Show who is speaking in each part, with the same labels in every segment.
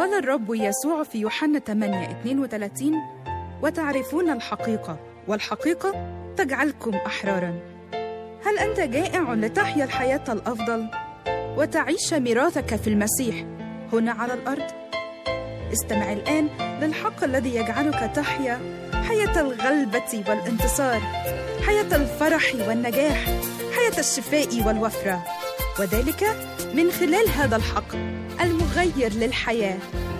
Speaker 1: قال الرب يسوع في يوحنا 8 32 وتعرفون الحقيقة والحقيقة تجعلكم أحرارا هل أنت جائع لتحيا الحياة الأفضل وتعيش ميراثك في المسيح هنا على الأرض؟ استمع الآن للحق الذي يجعلك تحيا حياة الغلبة والانتصار حياة الفرح والنجاح حياة الشفاء والوفرة وذلك من خلال هذا الحق المغير للحياه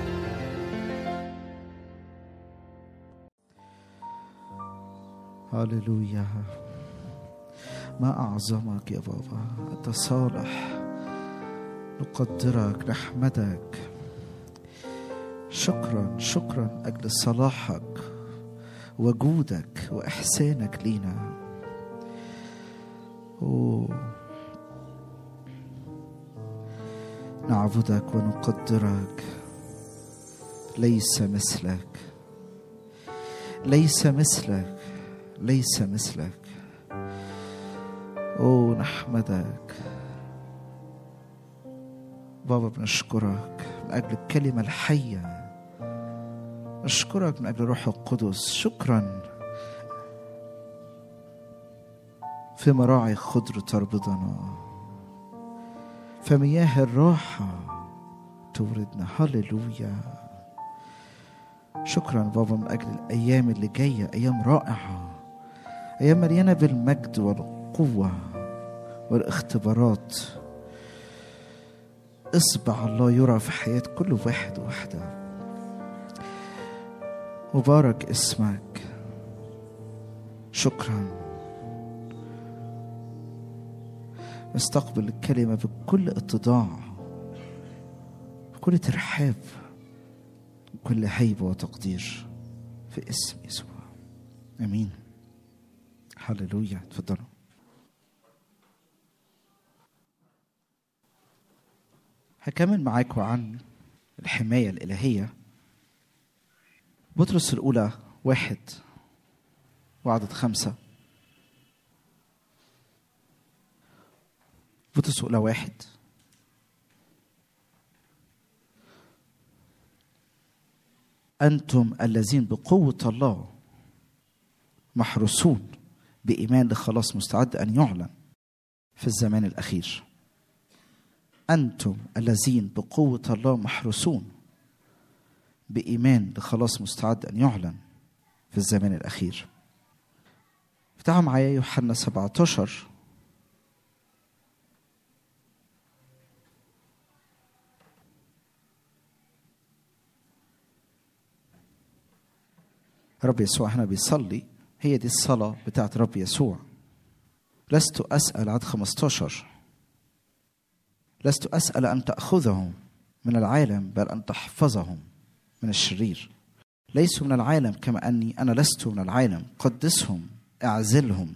Speaker 2: هللويا ما أعظمك يا بابا أنت صالح نقدرك نحمدك شكرا شكرا أجل صلاحك وجودك وإحسانك لينا أوه. نعبدك ونقدرك ليس مثلك ليس مثلك ليس مثلك او نحمدك بابا بنشكرك من اجل الكلمه الحيه نشكرك من اجل روح القدس شكرا في مراعي خضر تربضنا فمياه الراحة توردنا هللويا شكرا بابا من أجل الأيام اللي جاية أيام رائعة أيام مليانة بالمجد والقوة والاختبارات إصبع الله يرى في حياة كل واحد وواحدة مبارك اسمك شكرا نستقبل الكلمة بكل اتضاع بكل ترحاب بكل هيبة وتقدير في اسم يسوع امين هللويا تفضلوا هكمل معاكم عن الحماية الإلهية بطرس الأولى واحد وعدد خمسة بطرس الأولى واحد أنتم الذين بقوة الله محروسون بإيمان لخلاص مستعد أن يعلن في الزمان الأخير أنتم الذين بقوة الله محروسون بإيمان لخلاص مستعد أن يعلن في الزمان الأخير افتحوا معايا يوحنا 17 رب يسوع هنا بيصلي هي دي الصلاة بتاعت رب يسوع لست أسأل عد 15 لست أسأل أن تأخذهم من العالم بل أن تحفظهم من الشرير ليسوا من العالم كما أني أنا لست من العالم قدسهم اعزلهم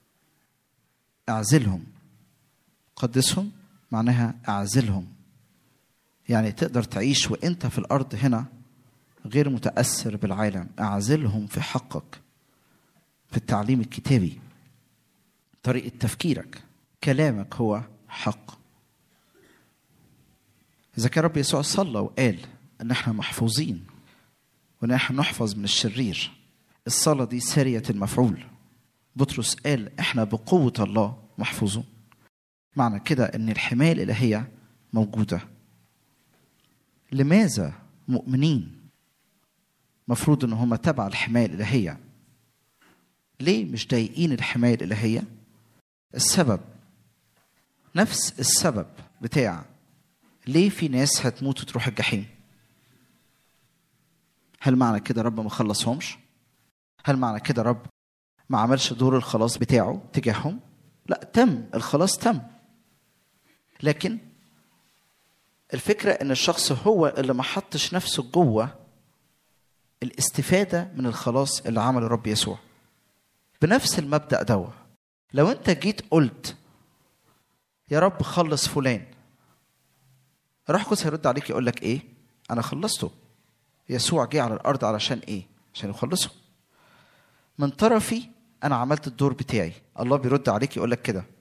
Speaker 2: اعزلهم قدسهم معناها اعزلهم يعني تقدر تعيش وانت في الارض هنا غير متاثر بالعالم اعزلهم في حقك في التعليم الكتابي طريقه تفكيرك كلامك هو حق اذا كان رب يسوع صلى وقال ان احنا محفوظين وان احنا نحفظ من الشرير الصلاه دي ساريه المفعول بطرس قال احنا بقوه الله محفوظون معنى كده ان الحمايه الالهيه موجوده لماذا مؤمنين مفروض ان هم تبع الحمايه الالهيه ليه مش ضايقين الحمايه الالهيه السبب نفس السبب بتاع ليه في ناس هتموت وتروح الجحيم هل معنى كده رب ما خلصهمش هل معنى كده رب ما عملش دور الخلاص بتاعه تجاههم لا تم الخلاص تم لكن الفكرة ان الشخص هو اللي ما حطش نفسه جوه الاستفادة من الخلاص اللي عمله رب يسوع بنفس المبدأ دوا لو انت جيت قلت يا رب خلص فلان روح قدس هيرد عليك يقول لك ايه انا خلصته يسوع جه على الارض علشان ايه عشان يخلصه من طرفي انا عملت الدور بتاعي الله بيرد عليك يقول لك كده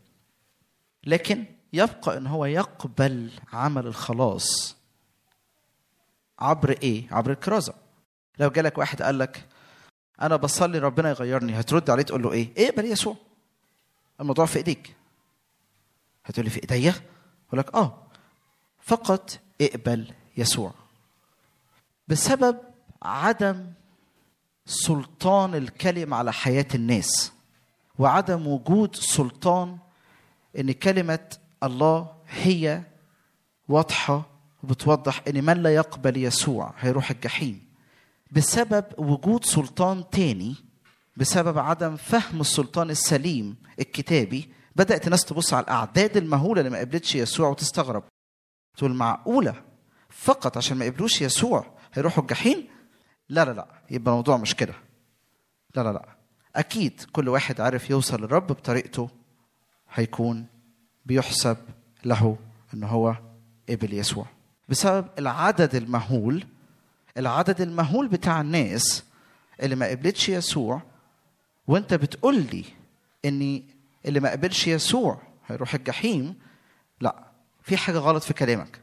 Speaker 2: لكن يبقى ان هو يقبل عمل الخلاص عبر ايه عبر الكرازه لو جالك واحد قال لك انا بصلي ربنا يغيرني هترد عليه تقول له ايه اقبل يسوع الموضوع في ايديك هتقول لي في ايديا اقول لك اه فقط اقبل يسوع بسبب عدم سلطان الكلمة على حياة الناس وعدم وجود سلطان ان كلمة الله هي واضحة وبتوضح ان من لا يقبل يسوع هيروح الجحيم بسبب وجود سلطان تاني بسبب عدم فهم السلطان السليم الكتابي بدأت الناس تبص على الأعداد المهولة اللي ما قبلتش يسوع وتستغرب تقول معقولة فقط عشان ما قبلوش يسوع هيروحوا الجحيم لا لا لا يبقى الموضوع مش كده لا لا لا أكيد كل واحد عارف يوصل للرب بطريقته هيكون بيحسب له ان هو قبل يسوع بسبب العدد المهول العدد المهول بتاع الناس اللي ما قبلتش يسوع وانت بتقول لي اني اللي ما قبلش يسوع هيروح الجحيم لا في حاجه غلط في كلامك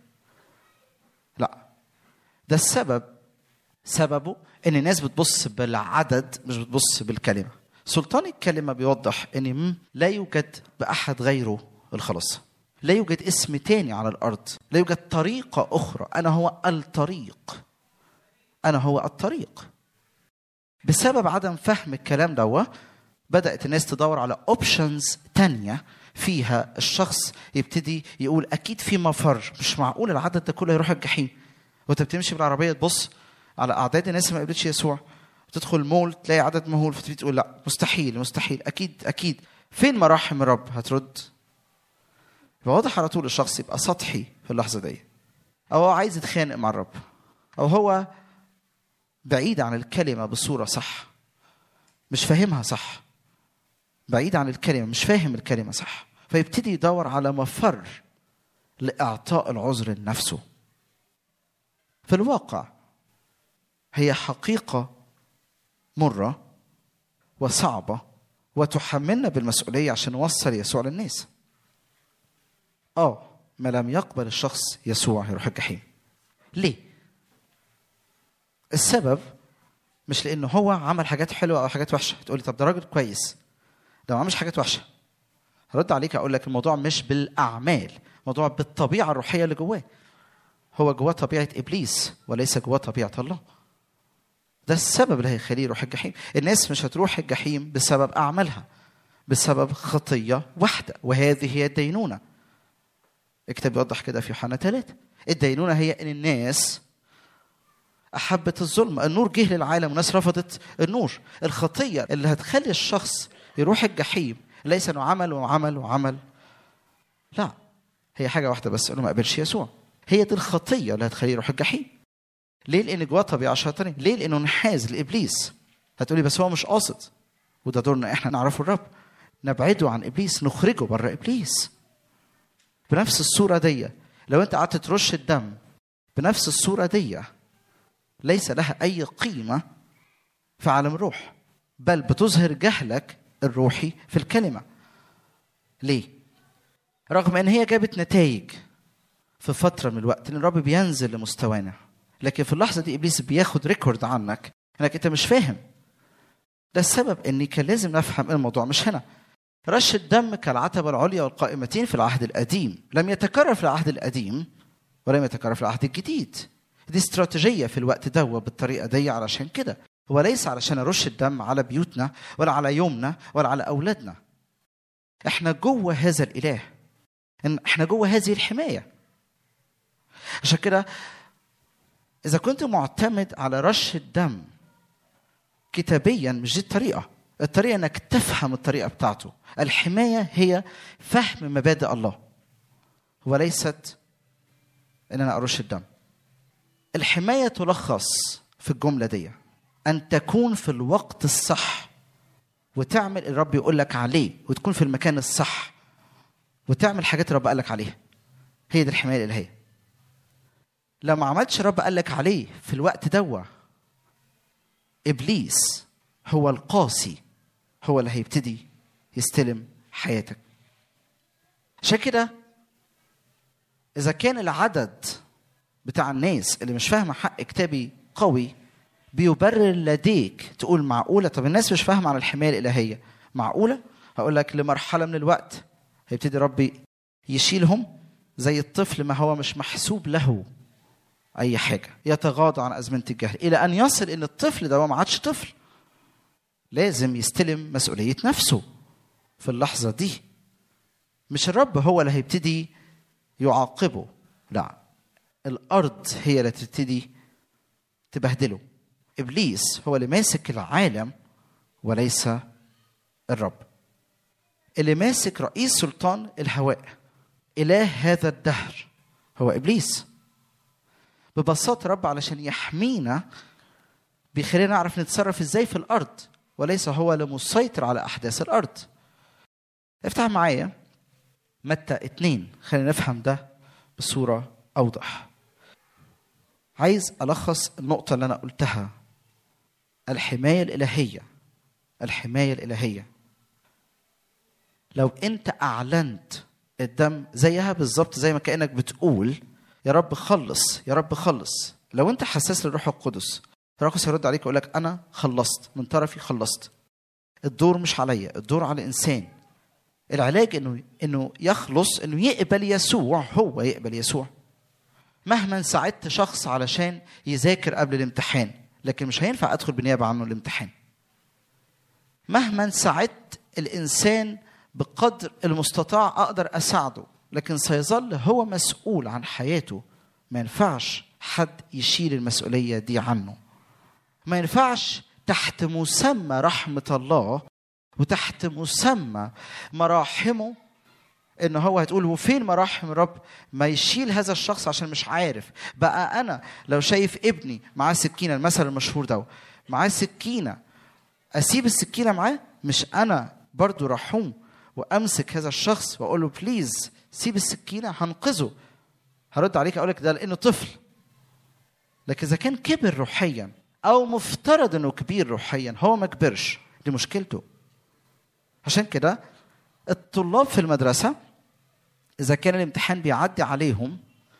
Speaker 2: لا ده السبب سببه ان الناس بتبص بالعدد مش بتبص بالكلمه سلطان الكلمه بيوضح ان لا يوجد باحد غيره الخلاص لا يوجد اسم تاني على الارض لا يوجد طريقه اخرى انا هو الطريق انا هو الطريق بسبب عدم فهم الكلام ده بدات الناس تدور على اوبشنز تانية فيها الشخص يبتدي يقول اكيد في مفر مش معقول العدد ده كله يروح الجحيم وانت بتمشي بالعربيه تبص على اعداد الناس اللي ما قبلتش يسوع تدخل مول تلاقي عدد مهول فتبتدي تقول لا مستحيل مستحيل اكيد اكيد فين مراحم الرب هترد يبقى واضح على طول الشخص يبقى سطحي في اللحظه دي او هو عايز يتخانق مع الرب او هو بعيد عن الكلمه بصوره صح مش فاهمها صح بعيد عن الكلمه مش فاهم الكلمه صح فيبتدي يدور على مفر لاعطاء العذر لنفسه في الواقع هي حقيقه مره وصعبه وتحملنا بالمسؤوليه عشان نوصل يسوع للناس اه ما لم يقبل الشخص يسوع هيروح الجحيم ليه السبب مش لانه هو عمل حاجات حلوه او حاجات وحشه تقولي طب ده راجل كويس ده ما عملش حاجات وحشه هرد عليك اقول لك الموضوع مش بالاعمال الموضوع بالطبيعه الروحيه اللي جواه هو جواه طبيعه ابليس وليس جواه طبيعه الله ده السبب اللي هيخليه يروح الجحيم الناس مش هتروح الجحيم بسبب اعمالها بسبب خطيه واحده وهذه هي الدينونه الكتاب يوضح كده في يوحنا ثلاثة الدينونة هي إن الناس أحبت الظلم النور جه للعالم والناس رفضت النور الخطية اللي هتخلي الشخص يروح الجحيم ليس انه عمل وعمل وعمل لا هي حاجة واحدة بس انه ما قبلش يسوع هي دي الخطية اللي هتخليه يروح الجحيم ليه؟ لأن جواه طبيعة شيطانية ليه؟ لأنه انحاز لإبليس هتقولي بس هو مش قاصد وده دورنا احنا نعرفه الرب نبعده عن ابليس نخرجه بره ابليس بنفس الصورة دي لو انت قعدت ترش الدم بنفس الصورة دي ليس لها أي قيمة في عالم الروح بل بتظهر جهلك الروحي في الكلمة ليه؟ رغم ان هي جابت نتائج في فترة من الوقت ان الرب بينزل لمستوانا لكن في اللحظة دي ابليس بياخد ريكورد عنك انك انت مش فاهم ده السبب اني كان لازم نفهم الموضوع مش هنا رش الدم كالعتبة العليا والقائمتين في العهد القديم لم يتكرر في العهد القديم ولم يتكرر في العهد الجديد دي استراتيجية في الوقت ده بالطريقة دي علشان كده وليس علشان أرش الدم على بيوتنا ولا على يومنا ولا على أولادنا احنا جوه هذا الإله إن احنا جوه هذه الحماية عشان كده إذا كنت معتمد على رش الدم كتابيا مش دي الطريقة الطريقة انك تفهم الطريقة بتاعته الحماية هي فهم مبادئ الله وليست ان انا ارش الدم الحماية تلخص في الجملة دي ان تكون في الوقت الصح وتعمل اللي الرب يقول لك عليه وتكون في المكان الصح وتعمل حاجات الرب قال لك عليها هي دي الحماية الإلهية لو ما عملتش الرب قال لك عليه في الوقت دوا ابليس هو القاسي هو اللي هيبتدي يستلم حياتك عشان كده اذا كان العدد بتاع الناس اللي مش فاهمه حق كتابي قوي بيبرر لديك تقول معقوله طب الناس مش فاهمه عن الحمايه الالهيه معقوله هقول لك لمرحله من الوقت هيبتدي ربي يشيلهم زي الطفل ما هو مش محسوب له اي حاجه يتغاضى عن ازمنه الجهل الى ان يصل ان الطفل ده ما عادش طفل لازم يستلم مسؤوليه نفسه في اللحظه دي مش الرب هو اللي هيبتدي يعاقبه لا الارض هي اللي تبتدي تبهدله ابليس هو اللي ماسك العالم وليس الرب اللي ماسك رئيس سلطان الهواء اله هذا الدهر هو ابليس ببساطه رب علشان يحمينا بيخلينا نعرف نتصرف ازاي في الارض وليس هو المسيطر على احداث الارض افتح معايا متى اتنين خلينا نفهم ده بصورة أوضح عايز ألخص النقطة اللي أنا قلتها الحماية الإلهية الحماية الإلهية لو أنت أعلنت الدم زيها بالظبط زي ما كأنك بتقول يا رب خلص يا رب خلص لو أنت حساس للروح القدس الروح القدس هيرد عليك ويقول لك أنا خلصت من طرفي خلصت الدور مش عليا الدور على الإنسان العلاج انه انه يخلص انه يقبل يسوع هو يقبل يسوع مهما ساعدت شخص علشان يذاكر قبل الامتحان لكن مش هينفع ادخل بنيابه عنه الامتحان مهما ساعدت الانسان بقدر المستطاع اقدر اساعده لكن سيظل هو مسؤول عن حياته ما ينفعش حد يشيل المسؤوليه دي عنه ما ينفعش تحت مسمى رحمه الله وتحت مسمى مراحمه ان هو هتقول وفين مراحم الرب ما يشيل هذا الشخص عشان مش عارف بقى انا لو شايف ابني معاه سكينه المثل المشهور ده معاه سكينه اسيب السكينه معاه مش انا برضو رحوم وامسك هذا الشخص واقول له بليز سيب السكينه هنقذه هرد عليك اقول لك ده لانه طفل لكن اذا كان كبر روحيا او مفترض انه كبير روحيا هو ما كبرش دي مشكلته عشان كده الطلاب في المدرسة إذا كان الامتحان بيعدي عليهم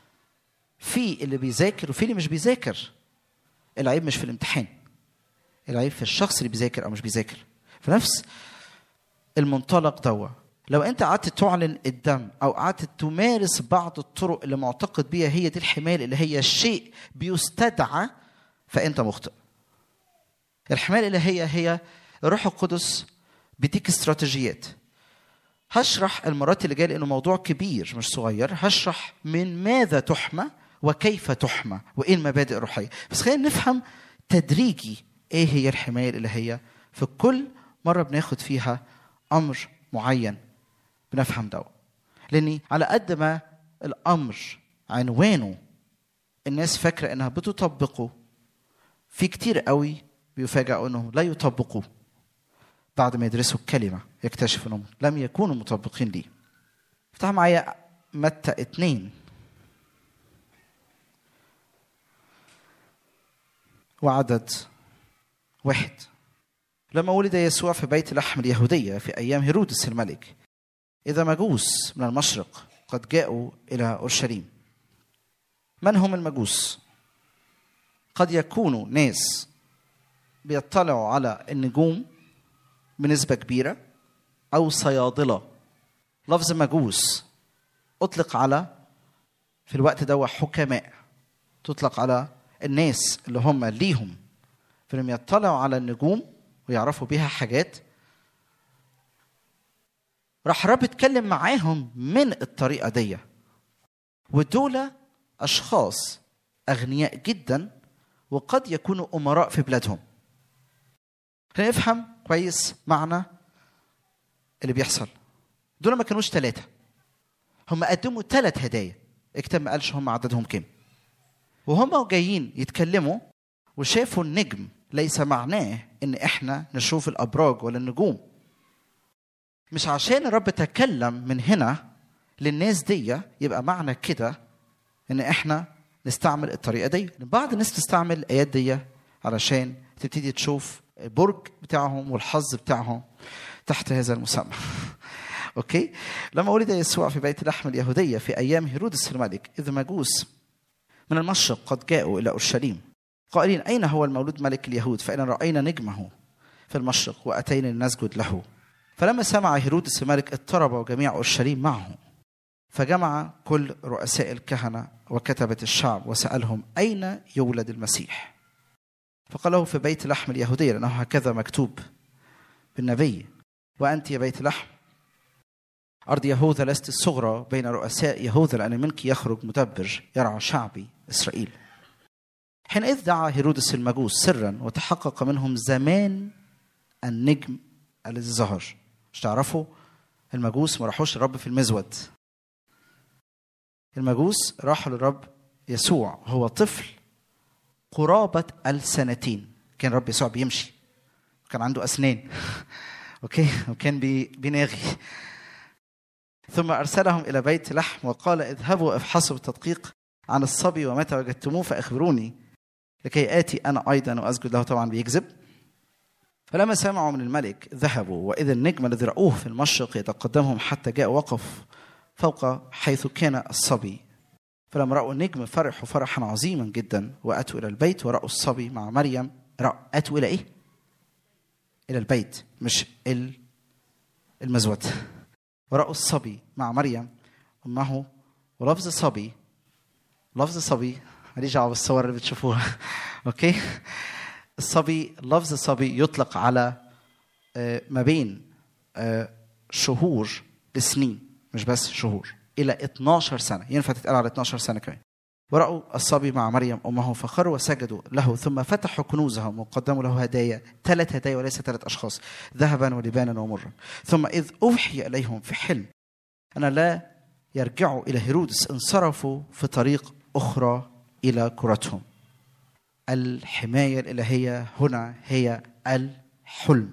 Speaker 2: في اللي بيذاكر وفي اللي مش بيذاكر العيب مش في الامتحان العيب في الشخص اللي بيذاكر أو مش بيذاكر في نفس المنطلق دوا لو انت قعدت تعلن الدم او قعدت تمارس بعض الطرق اللي معتقد بيها هي دي الحمايه اللي هي الشيء بيستدعى فانت مخطئ الحمايه الالهيه هي الروح القدس بيديك استراتيجيات هشرح المرات اللي جايه لانه موضوع كبير مش صغير هشرح من ماذا تحمى وكيف تحمى وايه المبادئ الروحيه بس خلينا نفهم تدريجي ايه هي الحمايه الالهيه في كل مره بناخد فيها امر معين بنفهم ده لاني على قد ما الامر عنوانه الناس فاكره انها بتطبقه في كتير قوي بيفاجئوا انهم لا يطبقوه بعد ما يدرسوا الكلمة يكتشفوا انهم لم يكونوا مطبقين ليه. افتح معايا متى اتنين وعدد واحد لما ولد يسوع في بيت لحم اليهودية في أيام هيرودس الملك إذا مجوس من المشرق قد جاءوا إلى أورشليم من هم المجوس؟ قد يكونوا ناس بيطلعوا على النجوم بنسبة كبيرة أو صيادلة لفظ مجوس أطلق على في الوقت ده حكماء تطلق على الناس اللي هم ليهم في انهم يطلعوا على النجوم ويعرفوا بيها حاجات راح رب اتكلم معاهم من الطريقة دي ودول أشخاص أغنياء جدا وقد يكونوا أمراء في بلادهم خلينا نفهم كويس معنى اللي بيحصل دول ما كانوش ثلاثة هم قدموا ثلاث هدايا الكتاب ما قالش هم عددهم كام وهم جايين يتكلموا وشافوا النجم ليس معناه ان احنا نشوف الابراج ولا النجوم مش عشان الرب تكلم من هنا للناس دي يبقى معنى كده ان احنا نستعمل الطريقه دي بعض الناس بتستعمل الايات دي علشان تبتدي تشوف البرج بتاعهم والحظ بتاعهم تحت هذا المسمى اوكي لما ولد يسوع في بيت لحم اليهوديه في ايام هيرودس الملك اذ مجوس من المشرق قد جاءوا إلى أورشليم قائلين أين هو المولود ملك اليهود فإن رأينا نجمه في المشرق وأتينا لنسجد له فلما سمع هيرودس الملك اضطرب وجميع أورشليم معه فجمع كل رؤساء الكهنة وكتبة الشعب وسألهم أين يولد المسيح فقال له في بيت لحم اليهودية لأنه هكذا مكتوب بالنبي وأنت يا بيت لحم أرض يهوذا لست الصغرى بين رؤساء يهوذا لأن منك يخرج مدبر يرعى شعبي إسرائيل حينئذ دعا هيرودس المجوس سرا وتحقق منهم زمان النجم الذي ظهر مش تعرفوا المجوس ما راحوش الرب في المزود المجوس راحوا للرب يسوع هو طفل قرابة السنتين كان الرب يسوع بيمشي كان عنده أسنان أوكي وكان بي بيناغي ثم أرسلهم إلى بيت لحم وقال اذهبوا افحصوا بالتدقيق عن الصبي ومتى وجدتموه فأخبروني لكي آتي أنا أيضا وأسجد له طبعا بيكذب فلما سمعوا من الملك ذهبوا وإذا النجم الذي رأوه في المشرق يتقدمهم حتى جاء وقف فوق حيث كان الصبي فلما رأوا النجم فرحوا فرحا عظيما جدا وأتوا إلى البيت ورأوا الصبي مع مريم أتوا إلى إيه؟ إلى البيت مش المزود ورأوا الصبي مع مريم أمه ولفظ صبي لفظ صبي ماليش دعوه بالصور اللي بتشوفوها اوكي الصبي لفظ صبي يطلق على ما بين شهور لسنين مش بس شهور الى 12 سنه ينفع تتقال على 12 سنه كمان ورأوا الصبي مع مريم أمه فخروا وسجدوا له ثم فتحوا كنوزهم وقدموا له هدايا ثلاث هدايا وليس ثلاث أشخاص ذهبا ولبانا ومرا ثم إذ أوحي إليهم في حلم أن لا يرجعوا إلى هيرودس انصرفوا في طريق أخرى إلى كرتهم الحماية الإلهية هنا هي الحلم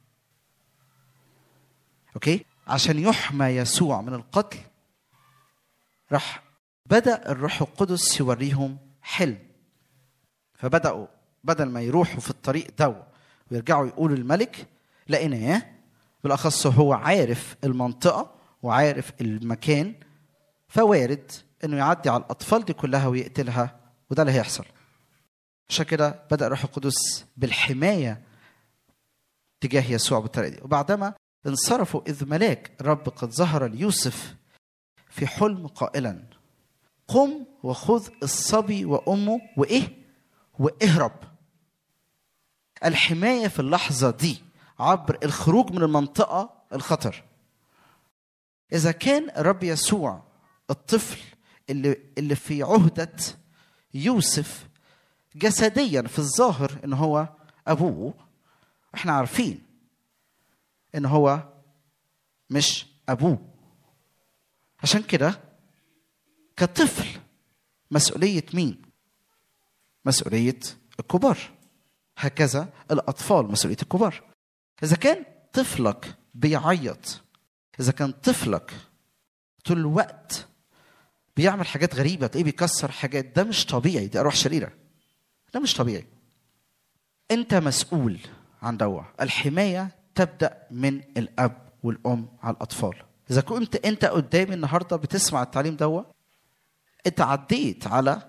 Speaker 2: أوكي عشان يحمى يسوع من القتل راح بدأ الروح القدس يوريهم حلم فبدأوا بدل ما يروحوا في الطريق دو ويرجعوا يقولوا الملك لقيناه بالأخص هو عارف المنطقة وعارف المكان فوارد انه يعدي على الاطفال دي كلها ويقتلها وده اللي هيحصل عشان كده بدا الروح القدس بالحمايه تجاه يسوع بالطريقه دي وبعدما انصرفوا اذ ملاك الرب قد ظهر ليوسف في حلم قائلا قم وخذ الصبي وامه وايه واهرب الحمايه في اللحظه دي عبر الخروج من المنطقه الخطر اذا كان الرب يسوع الطفل اللي اللي في عهده يوسف جسديا في الظاهر ان هو ابوه احنا عارفين ان هو مش ابوه عشان كده كطفل مسؤوليه مين مسؤوليه الكبار هكذا الاطفال مسؤوليه الكبار اذا كان طفلك بيعيط اذا كان طفلك طول الوقت بيعمل حاجات غريبه تلاقيه بيكسر حاجات ده مش طبيعي دي ارواح شريره ده مش طبيعي انت مسؤول عن دوا الحمايه تبدا من الاب والام على الاطفال اذا كنت انت قدامي النهارده بتسمع التعليم دوا انت عديت على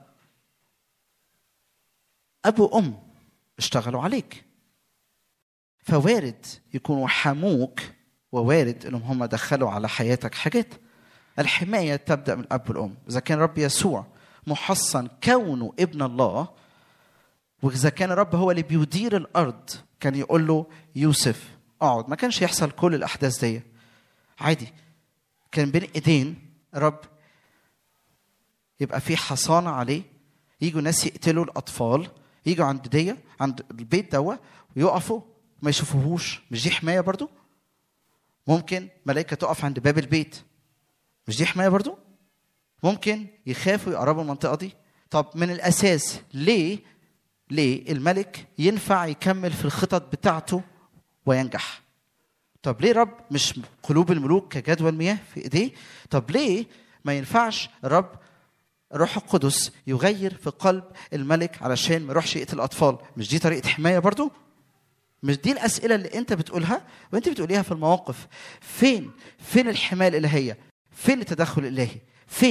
Speaker 2: اب وام اشتغلوا عليك فوارد يكونوا حموك ووارد انهم هم دخلوا على حياتك حاجات الحمايه تبدا من الاب والام اذا كان رب يسوع محصن كونه ابن الله واذا كان الرب هو اللي بيدير الارض كان يقول له يوسف اقعد ما كانش يحصل كل الاحداث دي عادي كان بين ايدين رب يبقى في حصانه عليه يجوا ناس يقتلوا الاطفال يجوا عند دي عند البيت دوا ويقفوا ما يشوفوهوش مش دي حمايه برضو ممكن ملائكه تقف عند باب البيت مش دي حمايه برضو ممكن يخافوا يقربوا المنطقه دي طب من الاساس ليه ليه الملك ينفع يكمل في الخطط بتاعته وينجح طب ليه رب مش قلوب الملوك كجدول مياه في ايديه طب ليه ما ينفعش رب الروح القدس يغير في قلب الملك علشان ما يروحش يقتل الاطفال مش دي طريقه حمايه برضو مش دي الاسئله اللي انت بتقولها وانت بتقوليها في المواقف فين فين الحمايه الالهيه فين التدخل الالهي فين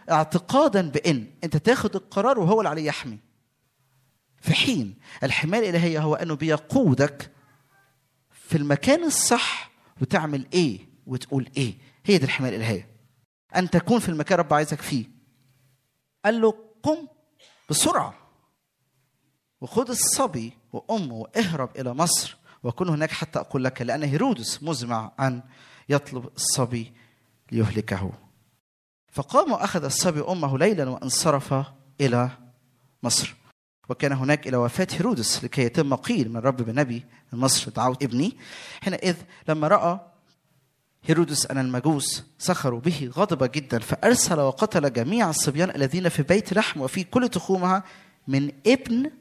Speaker 2: اعتقادا بان انت تاخد القرار وهو اللي عليه يحمي في حين الحمايه الالهيه هو انه بيقودك في المكان الصح وتعمل ايه وتقول ايه هي دي الحمايه الالهيه ان تكون في المكان رب عايزك فيه قال له قم بسرعه وخذ الصبي وامه واهرب الى مصر وكن هناك حتى اقول لك لان هيرودس مزمع ان يطلب الصبي ليهلكه فقام واخذ الصبي امه ليلا وانصرف الى مصر وكان هناك الى وفاه هيرودس لكي يتم قيل من رب بنبي من مصر دعوت ابني حينئذ لما راى هيرودس ان المجوس سخروا به غضب جدا فارسل وقتل جميع الصبيان الذين في بيت لحم وفي كل تخومها من ابن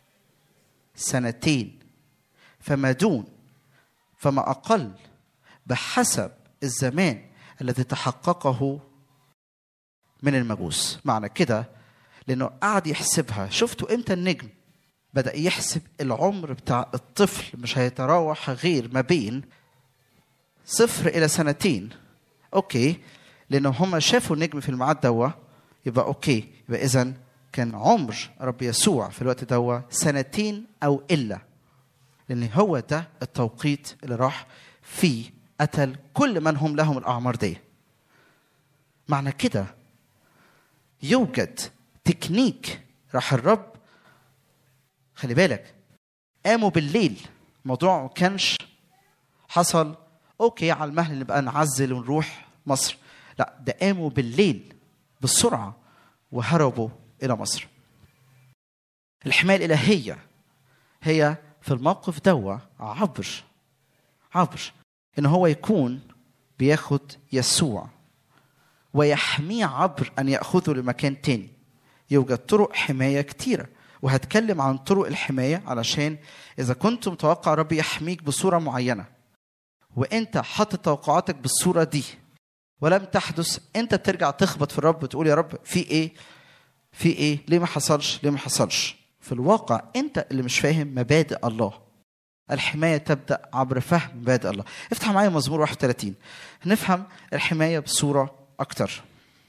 Speaker 2: سنتين فما دون فما اقل بحسب الزمان الذي تحققه من المجوس معنى كده لانه قعد يحسبها شفتوا امتى النجم بدا يحسب العمر بتاع الطفل مش هيتراوح غير ما بين صفر الى سنتين اوكي لانه هم شافوا النجم في الميعاد دوا يبقى اوكي يبقى اذا كان عمر رب يسوع في الوقت دوا سنتين او الا لان هو ده التوقيت اللي راح فيه قتل كل من هم لهم الاعمار دي معنى كده يوجد تكنيك راح الرب خلي بالك قاموا بالليل الموضوع ما كانش حصل اوكي على المهل نبقى نعزل ونروح مصر لا ده قاموا بالليل بسرعه وهربوا الى مصر الحمايه الالهيه هي في الموقف دوا عبر عبر ان هو يكون بياخد يسوع ويحميه عبر ان ياخذه لمكان تاني يوجد طرق حمايه كتيره وهتكلم عن طرق الحمايه علشان اذا كنت متوقع ربي يحميك بصوره معينه وانت حاطط توقعاتك بالصوره دي ولم تحدث انت بترجع تخبط في الرب وتقول يا رب في ايه في ايه ليه ما حصلش ليه ما حصلش في الواقع انت اللي مش فاهم مبادئ الله الحمايه تبدا عبر فهم مبادئ الله افتح معايا مزمور 31 نفهم الحمايه بصوره اكتر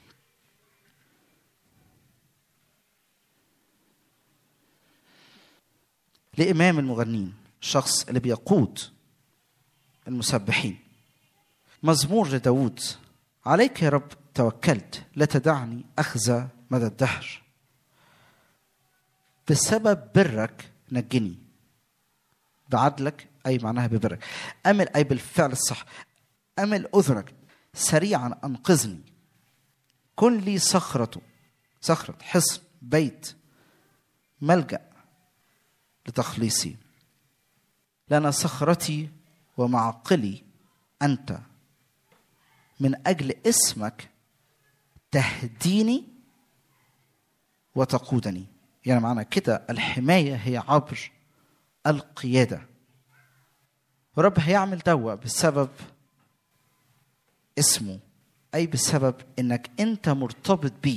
Speaker 2: لامام المغنين الشخص اللي بيقود المسبحين مزمور لداود عليك يا رب توكلت لا تدعني أخزى مدى الدهر بسبب برك نجني بعدلك أي معناها ببرك أمل أي بالفعل الصح أمل أذنك سريعا أنقذني كن لي صخرة صخرة حصن بيت ملجأ لتخليصي لأن صخرتي ومعقلي انت من اجل اسمك تهديني وتقودني يعني معنى كده الحمايه هي عبر القياده ورب هيعمل دوا بسبب اسمه اي بسبب انك انت مرتبط بيه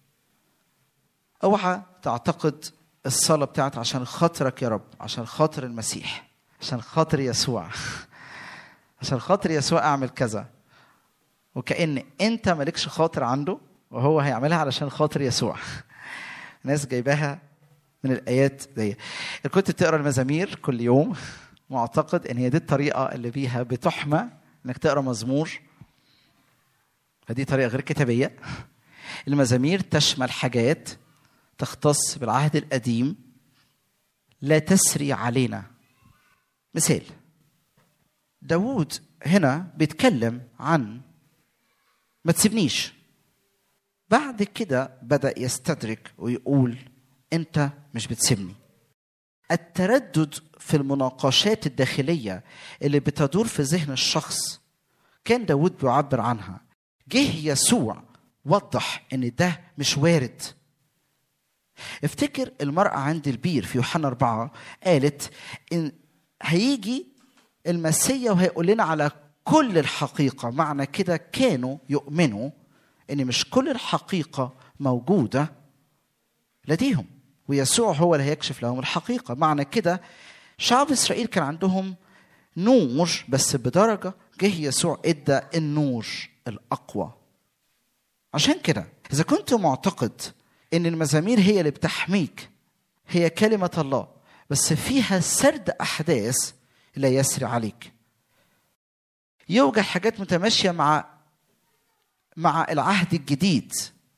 Speaker 2: اوعى تعتقد الصلاه بتاعت عشان خاطرك يا رب عشان خاطر المسيح عشان خاطر يسوع عشان خاطر يسوع اعمل كذا وكأن انت مالكش خاطر عنده وهو هيعملها علشان خاطر يسوع ناس جايباها من الايات دي كنت بتقرا المزامير كل يوم معتقد ان هي دي الطريقه اللي بيها بتحمى انك تقرا مزمور فدي طريقه غير كتابيه المزامير تشمل حاجات تختص بالعهد القديم لا تسري علينا مثال داوود هنا بيتكلم عن ما تسيبنيش بعد كده بدأ يستدرك ويقول أنت مش بتسيبني التردد في المناقشات الداخلية اللي بتدور في ذهن الشخص كان داود بيعبر عنها جه يسوع وضح ان ده مش وارد افتكر المرأة عند البير في يوحنا أربعة قالت إن هيجي المسيا وهيقول لنا على كل الحقيقة معنى كده كانوا يؤمنوا ان مش كل الحقيقة موجودة لديهم ويسوع هو اللي هيكشف لهم الحقيقة معنى كده شعب إسرائيل كان عندهم نور بس بدرجة جه يسوع ادى النور الأقوى عشان كده اذا كنت معتقد ان المزامير هي اللي بتحميك هي كلمه الله بس فيها سرد احداث لا يسري عليك يوجد حاجات متماشيه مع مع العهد الجديد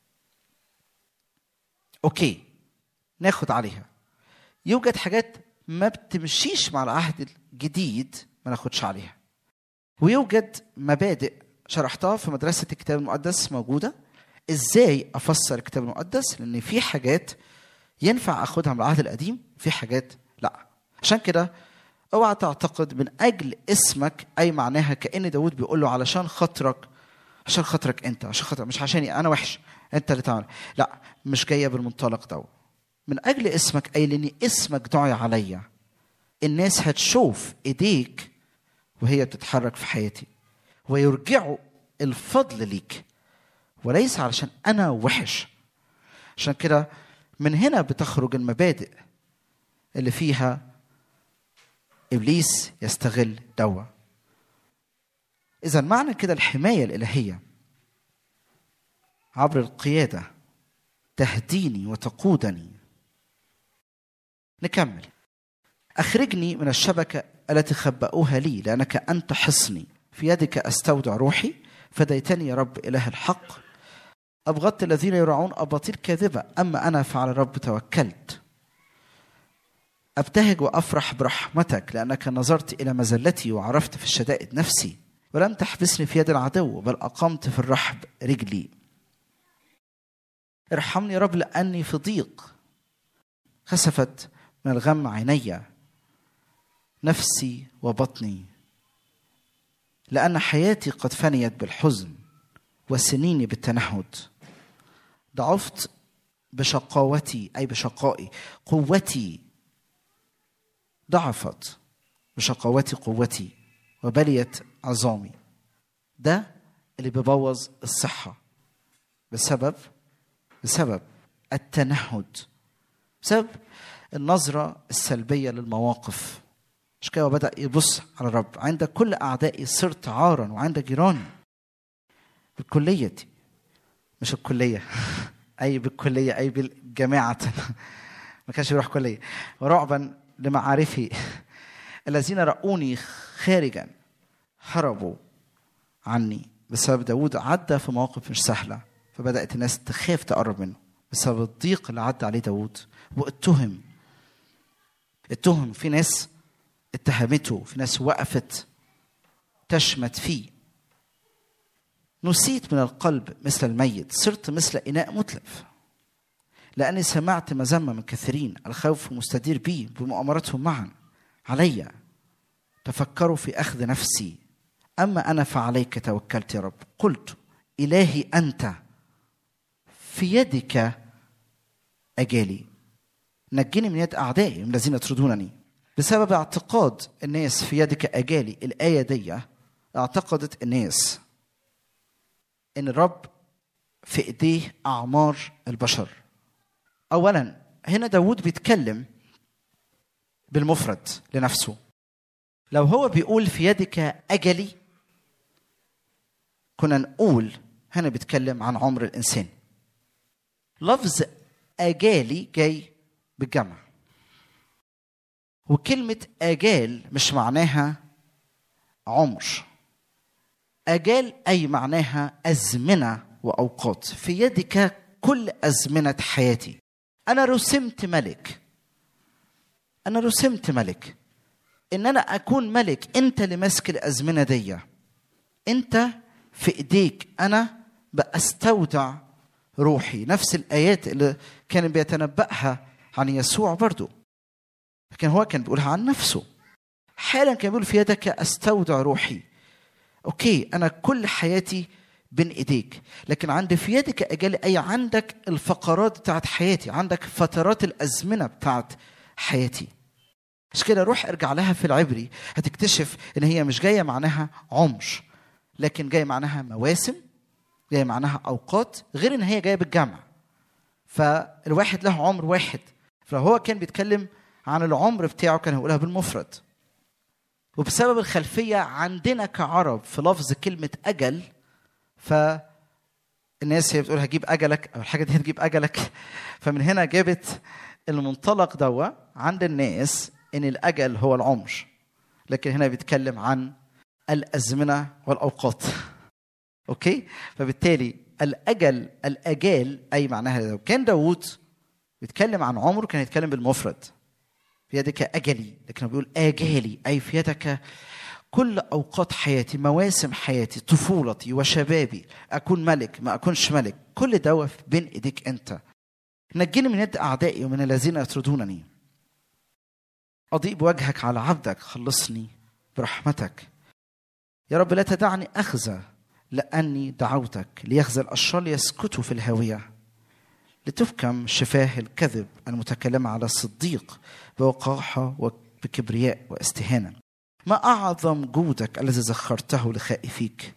Speaker 2: اوكي ناخد عليها يوجد حاجات ما بتمشيش مع العهد الجديد ما ناخدش عليها ويوجد مبادئ شرحتها في مدرسة الكتاب المقدس موجودة ازاي افسر الكتاب المقدس لان في حاجات ينفع اخدها من العهد القديم في حاجات لا عشان كده اوعى تعتقد من اجل اسمك اي معناها كان داود بيقول له علشان خاطرك عشان خاطرك انت عشان خاطرك مش عشاني انا وحش انت اللي تعمل لا مش جايه بالمنطلق ده من اجل اسمك اي لان اسمك دعي عليا الناس هتشوف ايديك وهي بتتحرك في حياتي ويرجعوا الفضل ليك وليس علشان انا وحش عشان كده من هنا بتخرج المبادئ اللي فيها ابليس يستغل دوا اذا معنى كده الحمايه الالهيه عبر القياده تهديني وتقودني نكمل اخرجني من الشبكه التي خبأوها لي لانك انت حصني في يدك استودع روحي فديتني يا رب اله الحق ابغضت الذين يرعون اباطيل كاذبه اما انا فعلى الرب توكلت ابتهج وافرح برحمتك لانك نظرت الى مزلتي وعرفت في الشدائد نفسي ولم تحبسني في يد العدو بل اقمت في الرحب رجلي ارحمني يا رب لاني في ضيق خسفت من الغم عيني نفسي وبطني لان حياتي قد فنيت بالحزن وسنيني بالتنهد ضعفت بشقاوتي اي بشقائي قوتي ضعفت بشقاوتي قوتي وبليت عظامي ده اللي بيبوظ الصحة بسبب بسبب التنهد بسبب النظرة السلبية للمواقف مش كده بدأ يبص على الرب عند كل أعدائي صرت عارا وعند جيراني بالكلية دي مش الكلية أي بالكلية أي بالجامعة ما كانش بيروح كلية ورعبا لمعارفي الذين رأوني خارجا هربوا عني بسبب داود عدى في مواقف مش سهلة فبدأت الناس تخاف تقرب منه بسبب الضيق اللي عدى عليه داود واتهم اتهم في ناس اتهمته في ناس وقفت تشمت فيه نسيت من القلب مثل الميت صرت مثل إناء متلف لأني سمعت مذمة من كثيرين الخوف مستدير بي بمؤامرتهم معا علي تفكروا في أخذ نفسي أما أنا فعليك توكلت يا رب قلت إلهي أنت في يدك أجالي نجني من يد أعدائي من الذين يطردونني بسبب اعتقاد الناس في يدك أجالي الآية دي اعتقدت الناس ان الرب في ايديه اعمار البشر اولا هنا داود بيتكلم بالمفرد لنفسه لو هو بيقول في يدك اجلي كنا نقول هنا بيتكلم عن عمر الانسان لفظ اجالي جاي بالجمع وكلمه اجال مش معناها عمر أجال أي معناها أزمنة وأوقات في يدك كل أزمنة حياتي أنا رسمت ملك أنا رسمت ملك إن أنا أكون ملك أنت اللي ماسك الأزمنة دي أنت في إيديك أنا بأستودع روحي نفس الآيات اللي كان بيتنبأها عن يسوع برضو لكن هو كان بيقولها عن نفسه حالا كان بيقول في يدك أستودع روحي اوكي انا كل حياتي بين ايديك لكن عند في يدك اجال اي عندك الفقرات بتاعت حياتي عندك فترات الازمنه بتاعت حياتي مش كده روح ارجع لها في العبري هتكتشف ان هي مش جايه معناها عمر لكن جايه معناها مواسم جايه معناها اوقات غير ان هي جايه بالجمع فالواحد له عمر واحد فهو كان بيتكلم عن العمر بتاعه كان هيقولها بالمفرد وبسبب الخلفية عندنا كعرب في لفظ كلمة أجل ف الناس هي بتقول هجيب اجلك او الحاجه دي هتجيب اجلك فمن هنا جابت المنطلق دوا عند الناس ان الاجل هو العمر لكن هنا بيتكلم عن الازمنه والاوقات اوكي فبالتالي الاجل الاجال اي معناها لو كان داوود بيتكلم عن عمره كان يتكلم بالمفرد في يدك اجلي لكن هو بيقول اجالي اي في يدك كل اوقات حياتي مواسم حياتي طفولتي وشبابي اكون ملك ما اكونش ملك كل ده بين ايديك انت نجني من يد اعدائي ومن الذين يطردونني اضيء بوجهك على عبدك خلصني برحمتك يا رب لا تدعني اخزى لاني دعوتك ليخزى الاشرار ليسكتوا في الهاويه لتفكم شفاه الكذب المتكلمه على الصديق بوقاحه وبكبرياء واستهانه ما اعظم جودك الذي زخرته لخائفيك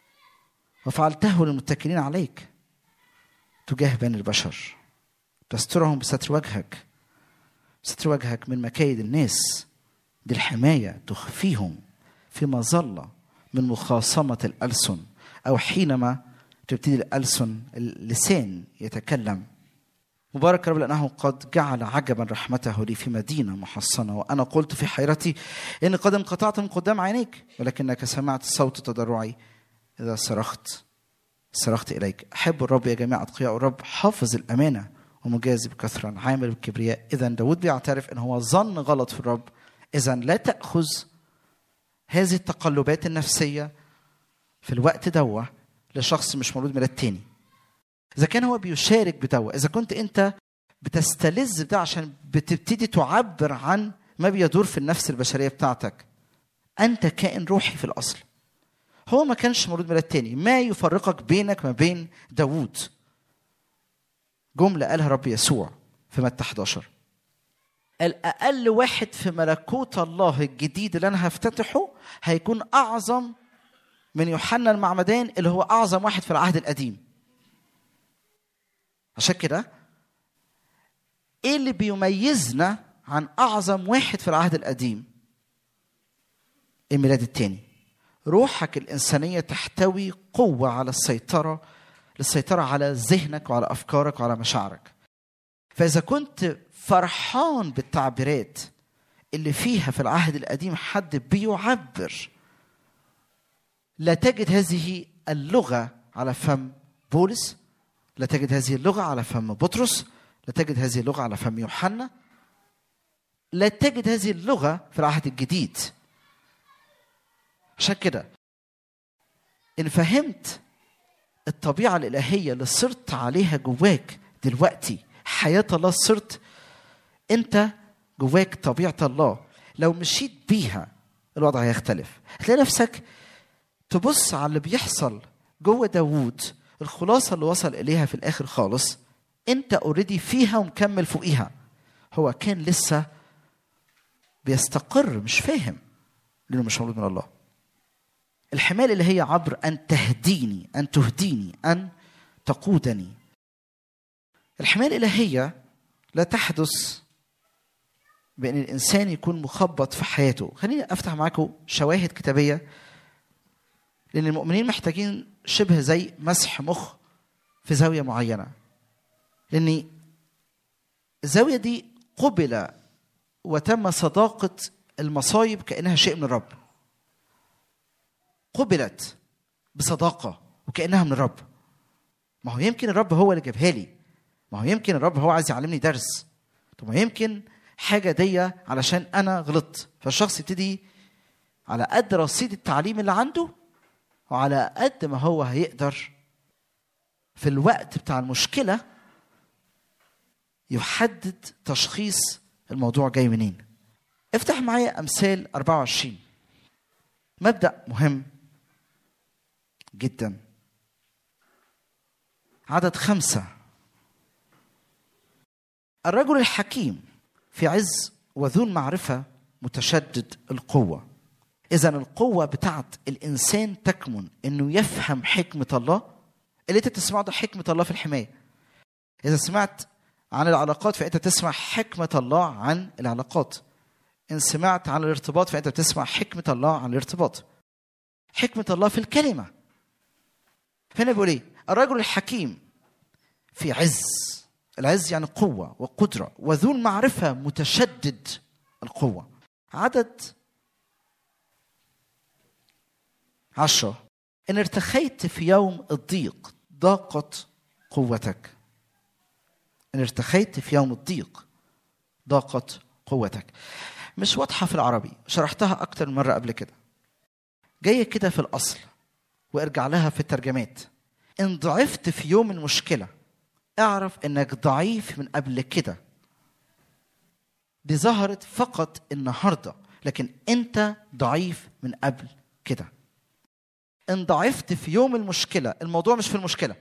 Speaker 2: وفعلته للمتكلين عليك تجاه بني البشر تسترهم بستر وجهك ستر وجهك من مكايد الناس دي الحماية تخفيهم في مظلة من مخاصمة الألسن أو حينما تبتدي الألسن اللسان يتكلم مبارك رب لأنه قد جعل عجبا رحمته لي في مدينة محصنة وأنا قلت في حيرتي إني قد انقطعت من قدام عينيك ولكنك سمعت صوت تضرعي إذا صرخت صرخت إليك أحب الرب يا جماعة أتقياء الرب حافظ الأمانة ومجازي بكثرة عامل بالكبرياء إذا داود بيعترف إن هو ظن غلط في الرب إذا لا تأخذ هذه التقلبات النفسية في الوقت دوا لشخص مش مولود ميلاد تاني إذا كان هو بيشارك بدوا إذا كنت أنت بتستلذ بده عشان بتبتدي تعبر عن ما بيدور في النفس البشرية بتاعتك أنت كائن روحي في الأصل هو ما كانش مولود ميلاد تاني ما يفرقك بينك ما بين داوود جملة قالها رب يسوع في متى 11 الأقل واحد في ملكوت الله الجديد اللي أنا هفتتحه هيكون أعظم من يوحنا المعمدان اللي هو أعظم واحد في العهد القديم عشان كده إيه اللي بيميزنا عن أعظم واحد في العهد القديم الميلاد التاني روحك الإنسانية تحتوي قوة على السيطرة للسيطرة على ذهنك وعلى أفكارك وعلى مشاعرك فإذا كنت فرحان بالتعبيرات اللي فيها في العهد القديم حد بيعبر لا تجد هذه اللغة على فم بولس لا تجد هذه اللغة على فم بطرس لا تجد هذه اللغة على فم يوحنا لا تجد هذه اللغة في العهد الجديد عشان كده إن فهمت الطبيعة الإلهية اللي صرت عليها جواك دلوقتي حياة الله صرت أنت جواك طبيعة الله لو مشيت بيها الوضع هيختلف هتلاقي نفسك تبص على اللي بيحصل جوه داوود الخلاصة اللي وصل إليها في الآخر خالص أنت اوريدي فيها ومكمل فوقيها هو كان لسه بيستقر مش فاهم لأنه مش مولود من الله الحماية اللي هي عبر أن تهديني أن تهديني أن تقودني الحماية الإلهية لا تحدث بأن الإنسان يكون مخبط في حياته خليني أفتح معاكم شواهد كتابية لأن المؤمنين محتاجين شبه زي مسح مخ في زاوية معينة لأن الزاوية دي قبل وتم صداقة المصايب كأنها شيء من الرب قبلت بصداقة وكأنها من الرب ما هو يمكن الرب هو اللي جابها لي ما هو يمكن الرب هو عايز يعلمني درس طب ما يمكن حاجة دي علشان أنا غلطت فالشخص يبتدي على قد رصيد التعليم اللي عنده وعلى قد ما هو هيقدر في الوقت بتاع المشكلة يحدد تشخيص الموضوع جاي منين افتح معايا أمثال 24 مبدأ مهم جدا عدد خمسة الرجل الحكيم في عز وذو المعرفة متشدد القوة إذا القوة بتاعت الإنسان تكمن إنه يفهم حكمة الله اللي أنت تسمعه ده حكمة الله في الحماية إذا سمعت عن العلاقات فأنت تسمع حكمة الله عن العلاقات إن سمعت عن الارتباط فأنت بتسمع حكمة الله عن الارتباط حكمة الله في الكلمة فهنا بيقول إيه الرجل الحكيم في عز العز يعني قوة وقدرة وذو المعرفة متشدد القوة عدد عشرة إن ارتخيت في يوم الضيق ضاقت قوتك إن ارتخيت في يوم الضيق ضاقت قوتك مش واضحة في العربي شرحتها أكتر من مرة قبل كده جاية كده في الأصل وارجع لها في الترجمات إن ضعفت في يوم المشكلة اعرف إنك ضعيف من قبل كده دي ظهرت فقط النهاردة لكن أنت ضعيف من قبل كده إن ضعفت في يوم المشكلة الموضوع مش في المشكلة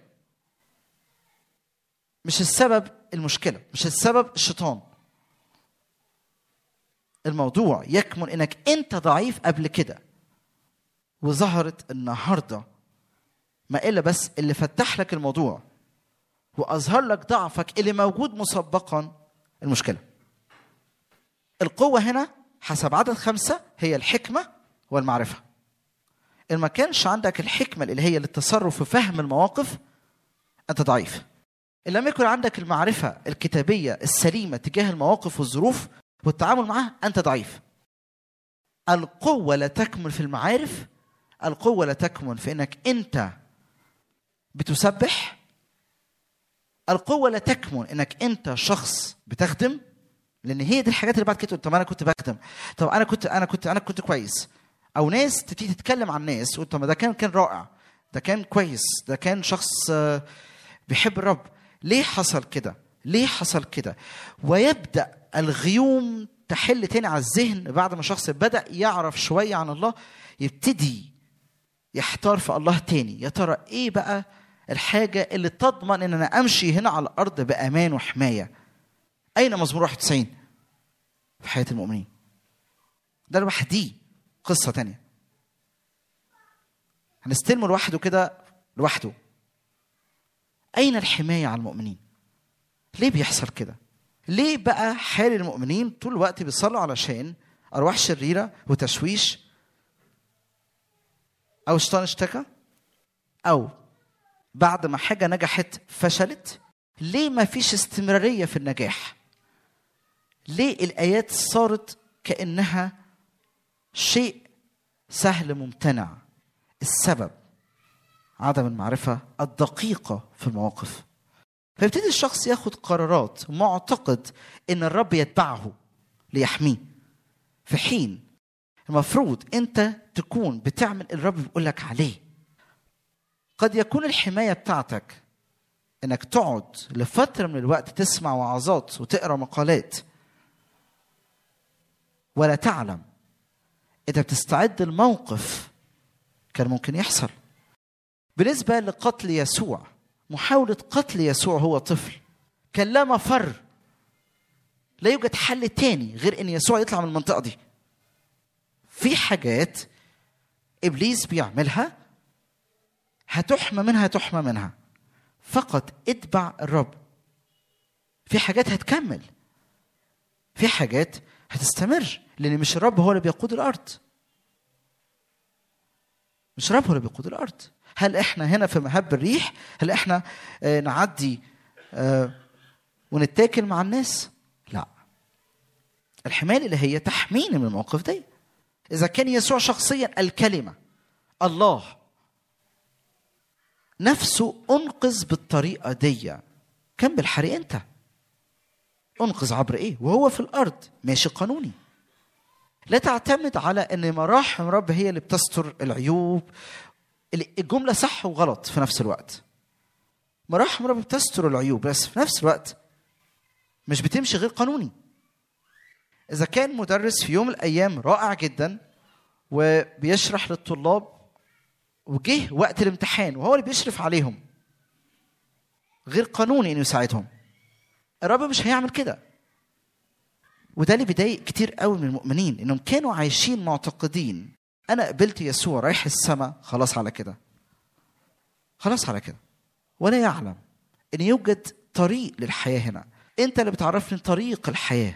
Speaker 2: مش السبب المشكلة مش السبب الشيطان الموضوع يكمن انك انت ضعيف قبل كده وظهرت النهارده ما الا بس اللي فتح لك الموضوع واظهر لك ضعفك اللي موجود مسبقا المشكله القوه هنا حسب عدد خمسه هي الحكمه والمعرفه ان ما كانش عندك الحكمه اللي هي للتصرف وفهم المواقف انت ضعيف ان لم يكن عندك المعرفه الكتابيه السليمه تجاه المواقف والظروف والتعامل معها انت ضعيف القوه لا تكمن في المعارف القوه لا تكمن في انك انت بتسبح القوه لا تكمن انك انت شخص بتخدم لان هي دي الحاجات اللي بعد كده طب انا كنت بخدم طب انا كنت انا كنت انا كنت كويس او ناس تبتدي تتكلم عن ناس وانت ده كان كان رائع ده كان كويس ده كان شخص بيحب الرب ليه حصل كده ليه حصل كده ويبدا الغيوم تحل تاني على الذهن بعد ما شخص بدا يعرف شويه عن الله يبتدي يحتار في الله تاني يا ترى ايه بقى الحاجه اللي تضمن ان انا امشي هنا على الارض بامان وحمايه اين مزمور 91 في حياه المؤمنين ده لوحديه قصه تانية هنستلمه لوحده كده لوحده اين الحمايه على المؤمنين ليه بيحصل كده ليه بقى حال المؤمنين طول الوقت بيصلوا علشان ارواح شريره وتشويش او شيطان اشتكى او بعد ما حاجه نجحت فشلت ليه ما فيش استمراريه في النجاح ليه الايات صارت كانها شيء سهل ممتنع السبب عدم المعرفه الدقيقه في المواقف فيبتدي الشخص ياخد قرارات معتقد ان الرب يتبعه ليحميه في حين المفروض انت تكون بتعمل الرب بيقول لك عليه قد يكون الحمايه بتاعتك انك تقعد لفتره من الوقت تسمع وعظات وتقرا مقالات ولا تعلم انت بتستعد الموقف كان ممكن يحصل بالنسبه لقتل يسوع محاولة قتل يسوع هو طفل كان لا مفر لا يوجد حل تاني غير ان يسوع يطلع من المنطقة دي في حاجات ابليس بيعملها هتحمى منها تحمى منها فقط اتبع الرب في حاجات هتكمل في حاجات هتستمر لان مش الرب هو اللي بيقود الارض مش الرب هو اللي بيقود الارض هل احنا هنا في مهب الريح هل احنا آه نعدي آه ونتاكل مع الناس لا الحمايه اللي هي تحميني من الموقف ده اذا كان يسوع شخصيا الكلمه الله نفسه انقذ بالطريقه دي كان بالحري انت انقذ عبر ايه وهو في الارض ماشي قانوني لا تعتمد على ان مراحم رب هي اللي بتستر العيوب الجمله صح وغلط في نفس الوقت مراحم رب بتستر العيوب بس في نفس الوقت مش بتمشي غير قانوني اذا كان مدرس في يوم من الايام رائع جدا وبيشرح للطلاب وجه وقت الامتحان وهو اللي بيشرف عليهم غير قانوني انه يساعدهم الرب مش هيعمل كده وده اللي بيضايق كتير قوي من المؤمنين انهم كانوا عايشين معتقدين انا قبلت يسوع رايح السماء خلاص على كده خلاص على كده ولا يعلم ان يوجد طريق للحياه هنا انت اللي بتعرفني طريق الحياه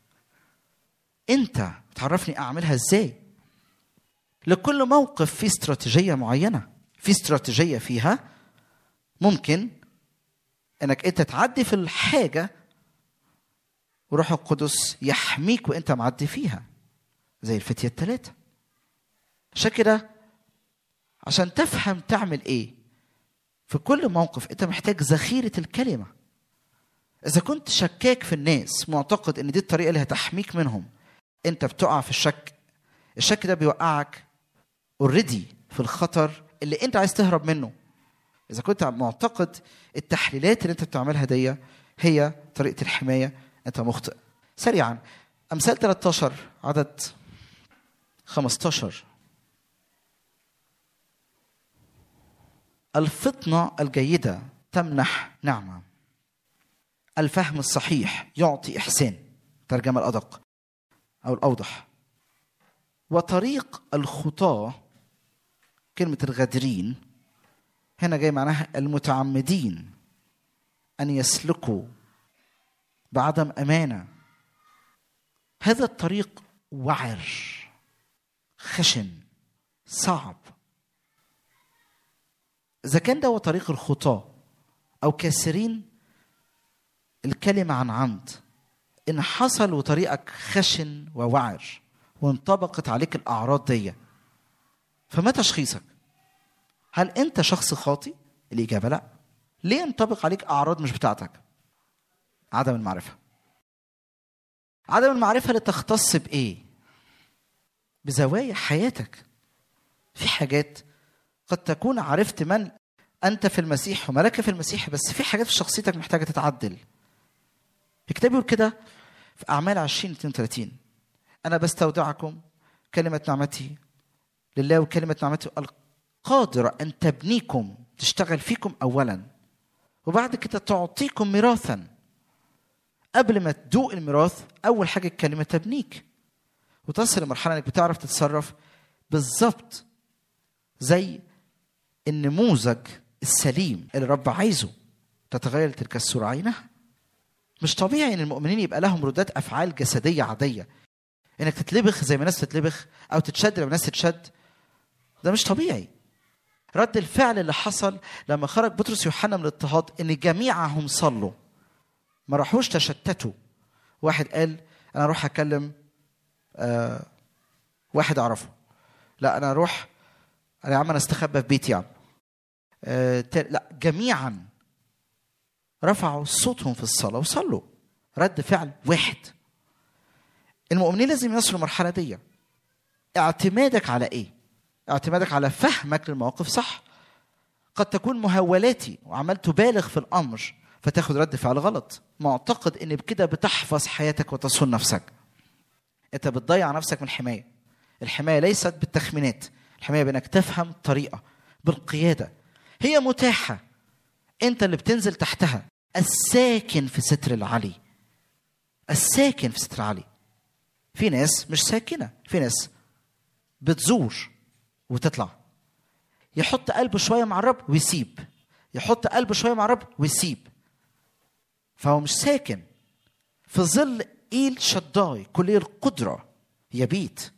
Speaker 2: انت بتعرفني اعملها ازاي لكل موقف في استراتيجيه معينه في استراتيجيه فيها ممكن انك انت تعدي في الحاجه وروح القدس يحميك وانت معدي فيها زي الفتيه الثلاثه عشان كده عشان تفهم تعمل ايه في كل موقف انت محتاج ذخيره الكلمه اذا كنت شكاك في الناس معتقد ان دي الطريقه اللي هتحميك منهم انت بتقع في الشك الشك ده بيوقعك اوريدي في الخطر اللي انت عايز تهرب منه اذا كنت معتقد التحليلات اللي انت بتعملها دي هي طريقه الحمايه انت مخطئ سريعا امثال 13 عدد 15 الفطنه الجيده تمنح نعمه الفهم الصحيح يعطي احسان ترجمه الادق او الاوضح وطريق الخطاه كلمه الغادرين هنا جاي معناها المتعمدين ان يسلكوا بعدم امانه هذا الطريق وعر خشن صعب اذا كان ده هو طريق الخطاه او كاسرين الكلمه عن عمد ان حصل وطريقك خشن ووعر وانطبقت عليك الاعراض دي فما تشخيصك هل انت شخص خاطي الاجابه لا ليه ينطبق عليك اعراض مش بتاعتك عدم المعرفه عدم المعرفه اللي تختص بايه بزوايا حياتك في حاجات قد تكون عرفت من انت في المسيح وملك في المسيح بس في حاجات في شخصيتك محتاجه تتعدل الكتاب يقول كده في اعمال 20 32 انا بستودعكم كلمه نعمتي لله وكلمه نعمته القادره ان تبنيكم تشتغل فيكم اولا وبعد كده تعطيكم ميراثا قبل ما تدوق الميراث اول حاجه الكلمه تبنيك وتصل لمرحله انك بتعرف تتصرف بالظبط زي النموذج السليم اللي الرب عايزه تتغير تلك الصوره عينها مش طبيعي ان المؤمنين يبقى لهم ردات افعال جسديه عاديه انك تتلبخ زي ما الناس تتلبخ او تتشد لما الناس تتشد ده مش طبيعي رد الفعل اللي حصل لما خرج بطرس يوحنا من الاضطهاد ان جميعهم صلوا ما راحوش تشتتوا واحد قال انا اروح اكلم آه واحد اعرفه لا انا اروح انا يا عم انا استخبى في بيتي يا عم آه لا جميعا رفعوا صوتهم في الصلاه وصلوا رد فعل واحد المؤمنين لازم يصلوا المرحله دي اعتمادك على ايه اعتمادك على فهمك للمواقف صح قد تكون مهولاتي وعمال تبالغ في الامر فتاخد رد فعل غلط معتقد ان بكده بتحفظ حياتك وتصون نفسك انت بتضيع نفسك من الحمايه الحمايه ليست بالتخمينات الحمايه بانك تفهم طريقه بالقياده هي متاحه انت اللي بتنزل تحتها الساكن في ستر العلي الساكن في ستر العلي في ناس مش ساكنه في ناس بتزور وتطلع يحط قلبه شويه مع الرب ويسيب يحط قلبه شويه مع الرب ويسيب فهو مش ساكن في ظل ايل شداي كلية القدرة يبيت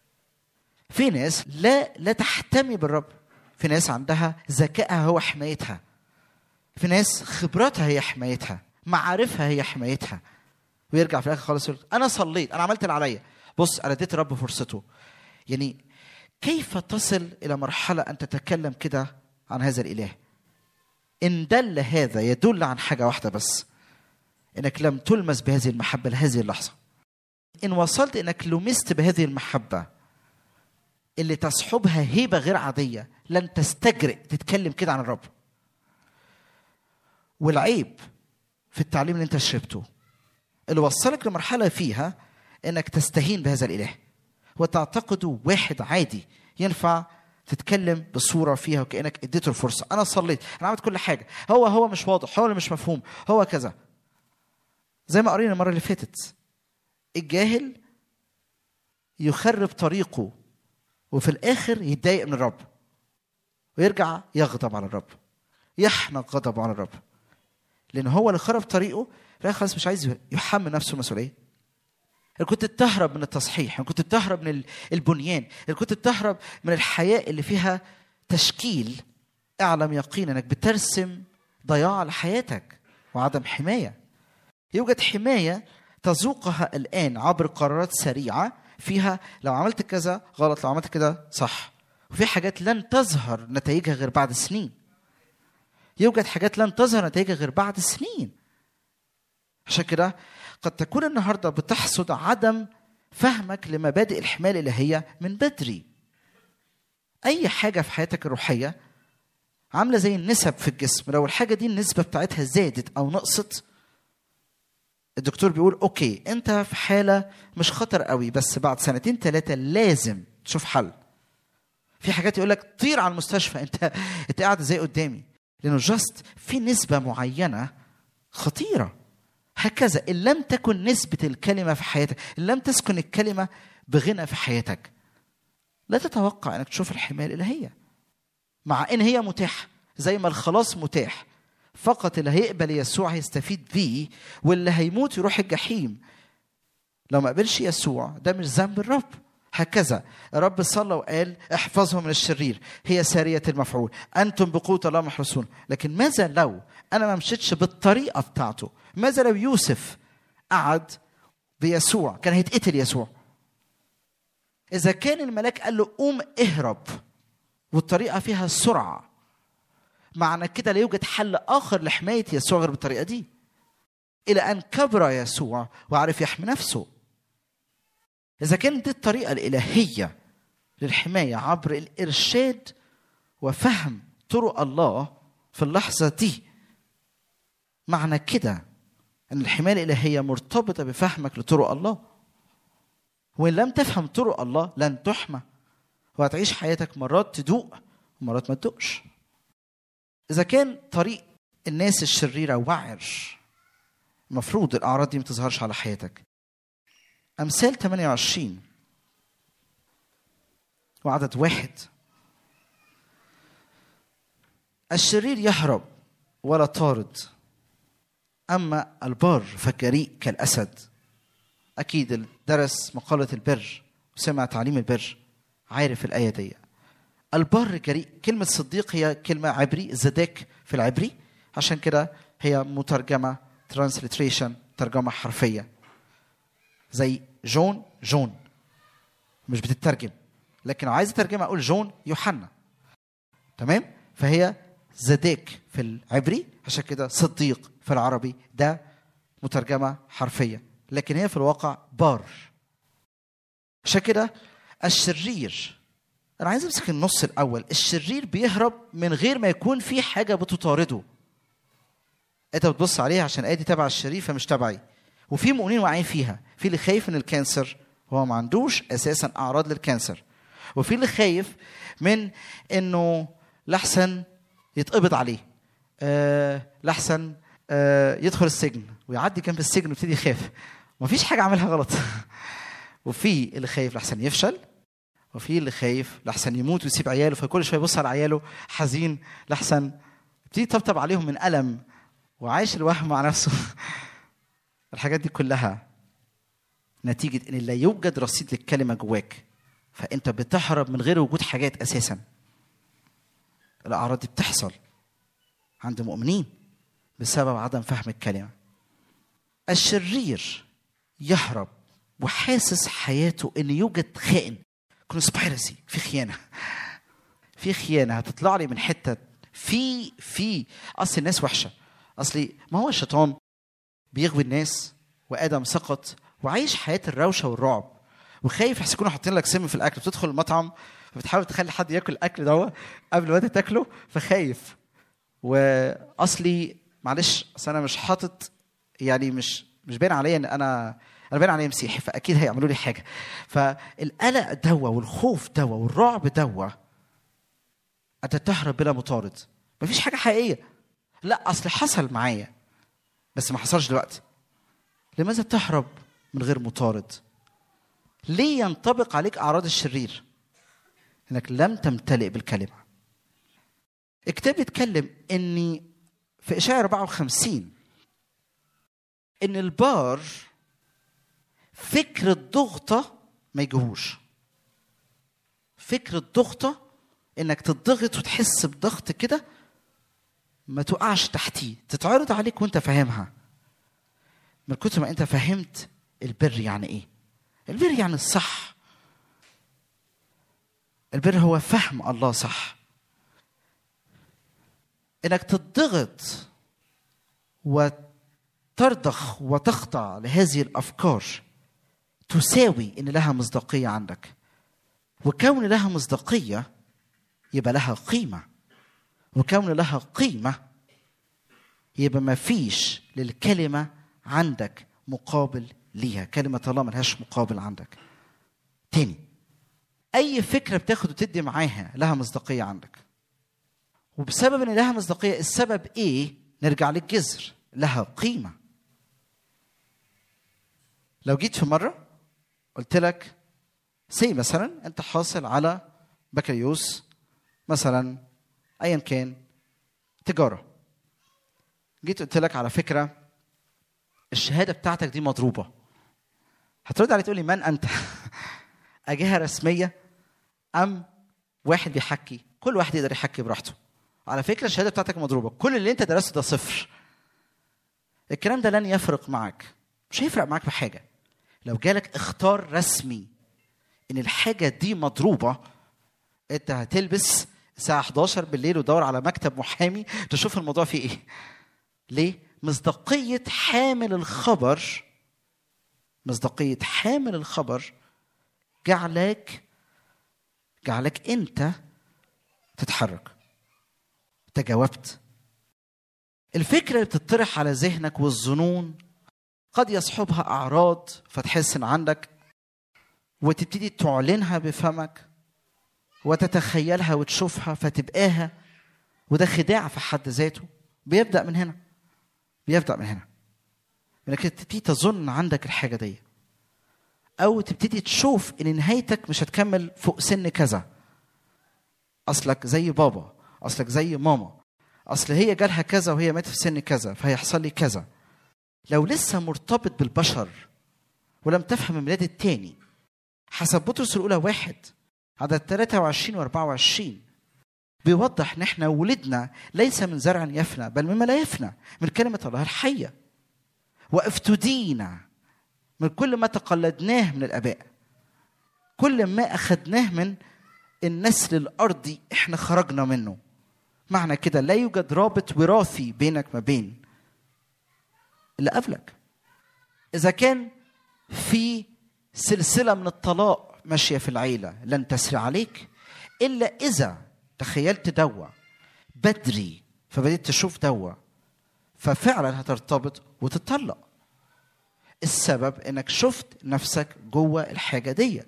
Speaker 2: في ناس لا لا تحتمي بالرب في ناس عندها ذكائها هو حمايتها في ناس خبراتها هي حمايتها معارفها هي حمايتها ويرجع في الاخر خالص يقول انا صليت انا عملت اللي عليا بص انا اديت الرب فرصته يعني كيف تصل الى مرحله ان تتكلم كده عن هذا الاله ان دل هذا يدل عن حاجه واحده بس انك لم تلمس بهذه المحبه لهذه اللحظه ان وصلت انك لمست بهذه المحبه اللي تصحبها هيبه غير عاديه لن تستجرئ تتكلم كده عن الرب والعيب في التعليم اللي انت شربته اللي وصلك لمرحله فيها انك تستهين بهذا الاله وتعتقده واحد عادي ينفع تتكلم بصوره فيها وكانك اديته الفرصه انا صليت انا عملت كل حاجه هو هو مش واضح هو اللي مش مفهوم هو كذا زي ما قرينا المره اللي فاتت الجاهل يخرب طريقه وفي الاخر يتضايق من الرب ويرجع يغضب على الرب يحنق غضبه على الرب لان هو اللي خرب طريقه في الاخر خلاص مش عايز يحمل نفسه المسؤوليه اللي كنت بتهرب من التصحيح اللي كنت بتهرب من البنيان اللي كنت بتهرب من الحياة اللي فيها تشكيل اعلم يقينا انك بترسم ضياع لحياتك وعدم حمايه يوجد حمايه تذوقها الان عبر قرارات سريعه فيها لو عملت كذا غلط لو عملت كده صح وفي حاجات لن تظهر نتائجها غير بعد سنين يوجد حاجات لن تظهر نتائجها غير بعد سنين عشان كده قد تكون النهارده بتحصد عدم فهمك لمبادئ الحمايه الالهيه من بدري اي حاجه في حياتك الروحيه عامله زي النسب في الجسم لو الحاجه دي النسبه بتاعتها زادت او نقصت الدكتور بيقول اوكي انت في حاله مش خطر قوي بس بعد سنتين ثلاثه لازم تشوف حل في حاجات يقول لك طير على المستشفى انت انت قاعد زي قدامي لانه جاست في نسبه معينه خطيره هكذا ان لم تكن نسبه الكلمه في حياتك ان لم تسكن الكلمه بغنى في حياتك لا تتوقع انك تشوف الحمايه الالهيه مع ان هي متاحه زي ما الخلاص متاح فقط اللي هيقبل يسوع هيستفيد بيه واللي هيموت يروح الجحيم لو ما قبلش يسوع ده مش ذنب الرب هكذا الرب صلى وقال احفظهم من الشرير هي سارية المفعول أنتم بقوة الله محرسون لكن ماذا لو أنا ما مشيتش بالطريقة بتاعته ماذا لو يوسف قعد بيسوع كان هيتقتل يسوع إذا كان الملاك قال له قوم اهرب والطريقة فيها سرعة معنى كده لا يوجد حل آخر لحماية يسوع غير بالطريقة دي إلى أن كبر يسوع وعرف يحمي نفسه إذا كانت دي الطريقة الإلهية للحماية عبر الإرشاد وفهم طرق الله في اللحظة دي معنى كده أن الحماية الإلهية مرتبطة بفهمك لطرق الله وإن لم تفهم طرق الله لن تحمى وهتعيش حياتك مرات تدوق ومرات ما تدوقش إذا كان طريق الناس الشريرة وعر المفروض الأعراض دي ما تظهرش على حياتك أمثال 28 وعدد واحد الشرير يهرب ولا طارد أما البار فجريء كالأسد أكيد اللي درس مقالة البر وسمع تعليم البر عارف الآية دي البر جريء كلمة صديق هي كلمة عبري زداك في العبري عشان كده هي مترجمة ترانسليتريشن ترجمة حرفية زي جون جون مش بتترجم لكن لو عايز اترجمها اقول جون يوحنا تمام فهي زداك في العبري عشان كده صديق في العربي ده مترجمة حرفية لكن هي في الواقع بار عشان كده الشرير انا عايز امسك النص الاول الشرير بيهرب من غير ما يكون في حاجه بتطارده انت بتبص عليها عشان ادي تبع الشرير فمش تبعي وفي مؤمنين واقعين فيها في اللي خايف من الكانسر هو ما عندوش اساسا اعراض للكانسر وفي اللي خايف من انه لحسن يتقبض عليه آه لحسن آه يدخل السجن ويعدي جنب السجن ويبتدي يخاف مفيش حاجه عملها غلط وفي اللي خايف لحسن يفشل وفي اللي خايف لحسن يموت ويسيب عياله فكل شويه يبص على عياله حزين لحسن يبتدي يطبطب عليهم من الم وعايش الوهم مع نفسه الحاجات دي كلها نتيجة إن لا يوجد رصيد للكلمة جواك فأنت بتهرب من غير وجود حاجات أساسا الأعراض دي بتحصل عند مؤمنين بسبب عدم فهم الكلمة الشرير يهرب وحاسس حياته ان يوجد خائن كونسبيرسي في خيانه في خيانه هتطلع لي من حته في في اصل الناس وحشه اصلي ما هو الشيطان بيغوي الناس وادم سقط وعايش حياه الروشه والرعب وخايف يحس يكونوا حاطين لك سم في الاكل بتدخل المطعم فبتحاول تخلي حد ياكل الاكل ده قبل ما انت تاكله فخايف واصلي معلش اصل انا مش حاطط يعني مش مش باين عليا ان انا انا باين عليا مسيحي فاكيد هيعملوا لي حاجه فالقلق دوا والخوف دوا والرعب دوا انت تهرب بلا مطارد مفيش حاجه حقيقيه لا اصل حصل معايا بس ما حصلش دلوقتي لماذا تهرب من غير مطارد ليه ينطبق عليك اعراض الشرير انك لم تمتلئ بالكلمه الكتاب يتكلم اني في اشعياء 54 ان البار فكر الضغطة ما يجيهوش فكر الضغطة انك تضغط وتحس بضغط كده ما تقعش تحتيه تتعرض عليك وانت فاهمها من كتر ما انت فهمت البر يعني ايه البر يعني الصح البر هو فهم الله صح انك تضغط وترضخ وتخضع لهذه الافكار تساوي ان لها مصداقيه عندك وكون لها مصداقيه يبقى لها قيمه وكون لها قيمه يبقى ما فيش للكلمه عندك مقابل ليها كلمه الله ملهاش مقابل عندك تاني اي فكره بتاخد وتدي معاها لها مصداقيه عندك وبسبب ان لها مصداقيه السبب ايه نرجع للجذر لها قيمه لو جيت في مره قلت لك سي مثلا انت حاصل على بكالوريوس مثلا ايا كان تجاره جيت قلت لك على فكره الشهاده بتاعتك دي مضروبه هترد علي تقول لي من انت اجهه رسميه ام واحد بيحكي كل واحد يقدر يحكي براحته على فكره الشهاده بتاعتك مضروبه كل اللي انت درسته ده صفر الكلام ده لن يفرق معك مش هيفرق معاك بحاجه لو جالك اختار رسمي ان الحاجه دي مضروبه انت هتلبس الساعه 11 بالليل وتدور على مكتب محامي تشوف الموضوع فيه ايه ليه مصداقيه حامل الخبر مصداقيه حامل الخبر جعلك جعلك انت تتحرك تجاوبت الفكره اللي بتطرح على ذهنك والظنون قد يصحبها اعراض فتحس ان عندك وتبتدي تعلنها بفمك وتتخيلها وتشوفها فتبقاها وده خداع في حد ذاته بيبدا من هنا بيبدا من هنا انك تبتدي تظن عندك الحاجه دي او تبتدي تشوف ان نهايتك مش هتكمل فوق سن كذا اصلك زي بابا اصلك زي ماما اصل هي جالها كذا وهي ماتت في سن كذا فهيحصل لي كذا لو لسه مرتبط بالبشر ولم تفهم الميلاد الثاني حسب بطرس الاولى واحد عدد 23 و 24 بيوضح ان احنا ولدنا ليس من زرع يفنى بل مما لا يفنى من كلمه الله الحيه وافتدينا من كل ما تقلدناه من الاباء كل ما اخذناه من النسل الارضي احنا خرجنا منه معنى كده لا يوجد رابط وراثي بينك ما بين اللي قبلك اذا كان في سلسله من الطلاق ماشيه في العيله لن تسري عليك الا اذا تخيلت دوا بدري فبديت تشوف دوا ففعلا هترتبط وتطلق السبب انك شفت نفسك جوه الحاجه دي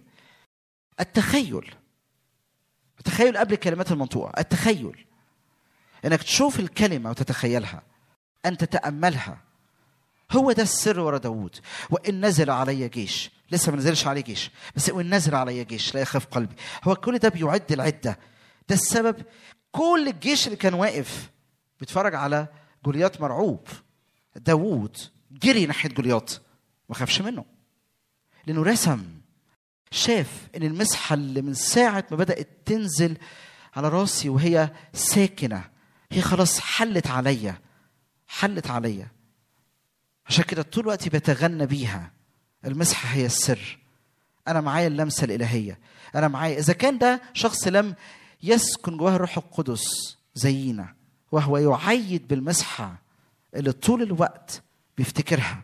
Speaker 2: التخيل التخيل قبل الكلمات المنطوقه التخيل انك تشوف الكلمه وتتخيلها ان تتاملها هو ده السر ورا داوود وان نزل علي جيش لسه ما نزلش عليه جيش بس وان نزل علي جيش لا يخاف قلبي هو كل ده بيعد العده ده السبب كل الجيش اللي كان واقف بيتفرج على جوليات مرعوب داوود جري ناحيه جوليات ما خافش منه لانه رسم شاف ان المسحه اللي من ساعه ما بدات تنزل على راسي وهي ساكنه هي خلاص حلت عليا حلت عليا عشان كده طول الوقت بيتغنى بيها المسحه هي السر انا معايا اللمسه الالهيه انا معايا اذا كان ده شخص لم يسكن جواه الروح القدس زينا وهو يعيد بالمسحه اللي طول الوقت بيفتكرها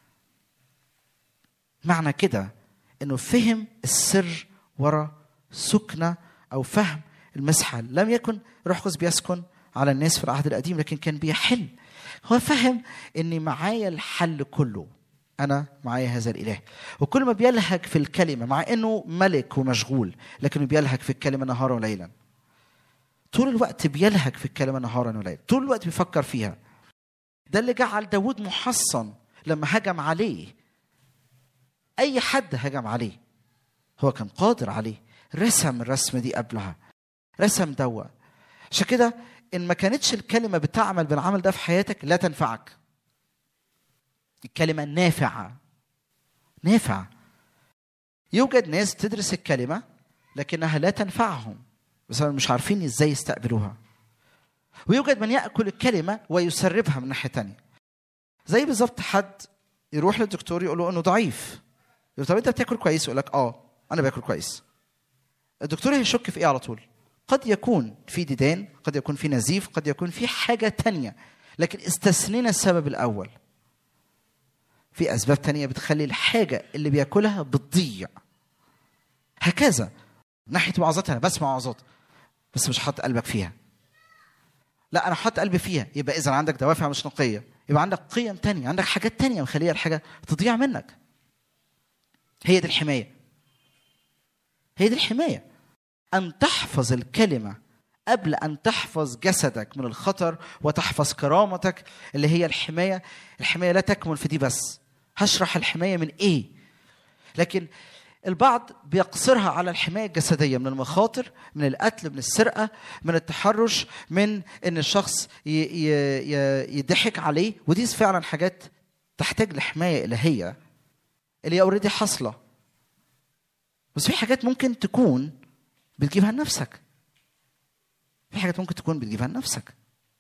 Speaker 2: معنى كده انه فهم السر ورا سكنه او فهم المسحه لم يكن روح القدس بيسكن على الناس في العهد القديم لكن كان بيحل هو فهم اني معايا الحل كله انا معايا هذا الاله وكل ما بيلهج في الكلمه مع انه ملك ومشغول لكنه بيلهج في الكلمه نهارا وليلا طول الوقت بيلهج في الكلمه نهارا وليلا طول الوقت بيفكر فيها ده اللي جعل داود محصن لما هجم عليه اي حد هجم عليه هو كان قادر عليه رسم الرسمه دي قبلها رسم دوا عشان كده ان ما كانتش الكلمه بتعمل بالعمل ده في حياتك لا تنفعك الكلمه نافعه نافعه يوجد ناس تدرس الكلمه لكنها لا تنفعهم بس مش عارفين ازاي يستقبلوها ويوجد من ياكل الكلمه ويسربها من ناحيه تانية زي بالظبط حد يروح للدكتور يقول له انه ضعيف يقول طب انت بتاكل كويس يقول لك اه انا باكل كويس الدكتور هيشك في ايه على طول قد يكون في ديدان قد يكون في نزيف قد يكون في حاجه تانية لكن استثنينا السبب الاول في اسباب تانية بتخلي الحاجه اللي بياكلها بتضيع هكذا ناحيه وعظات انا بسمع وعظات بس مش حاطط قلبك فيها لا انا حاطط قلبي فيها يبقى اذا عندك دوافع مش نقيه يبقى عندك قيم تانية عندك حاجات تانية مخليها الحاجه تضيع منك هي دي الحمايه هي دي الحمايه ان تحفظ الكلمه قبل ان تحفظ جسدك من الخطر وتحفظ كرامتك اللي هي الحمايه الحمايه لا تكمن في دي بس هشرح الحمايه من ايه لكن البعض بيقصرها على الحمايه الجسديه من المخاطر من القتل من السرقه من التحرش من ان الشخص ي- ي- ي- يضحك عليه ودي فعلا حاجات تحتاج لحمايه الهيه اللي هي اوريدي حاصله بس في حاجات ممكن تكون بتجيبها لنفسك في حاجات ممكن تكون بتجيبها لنفسك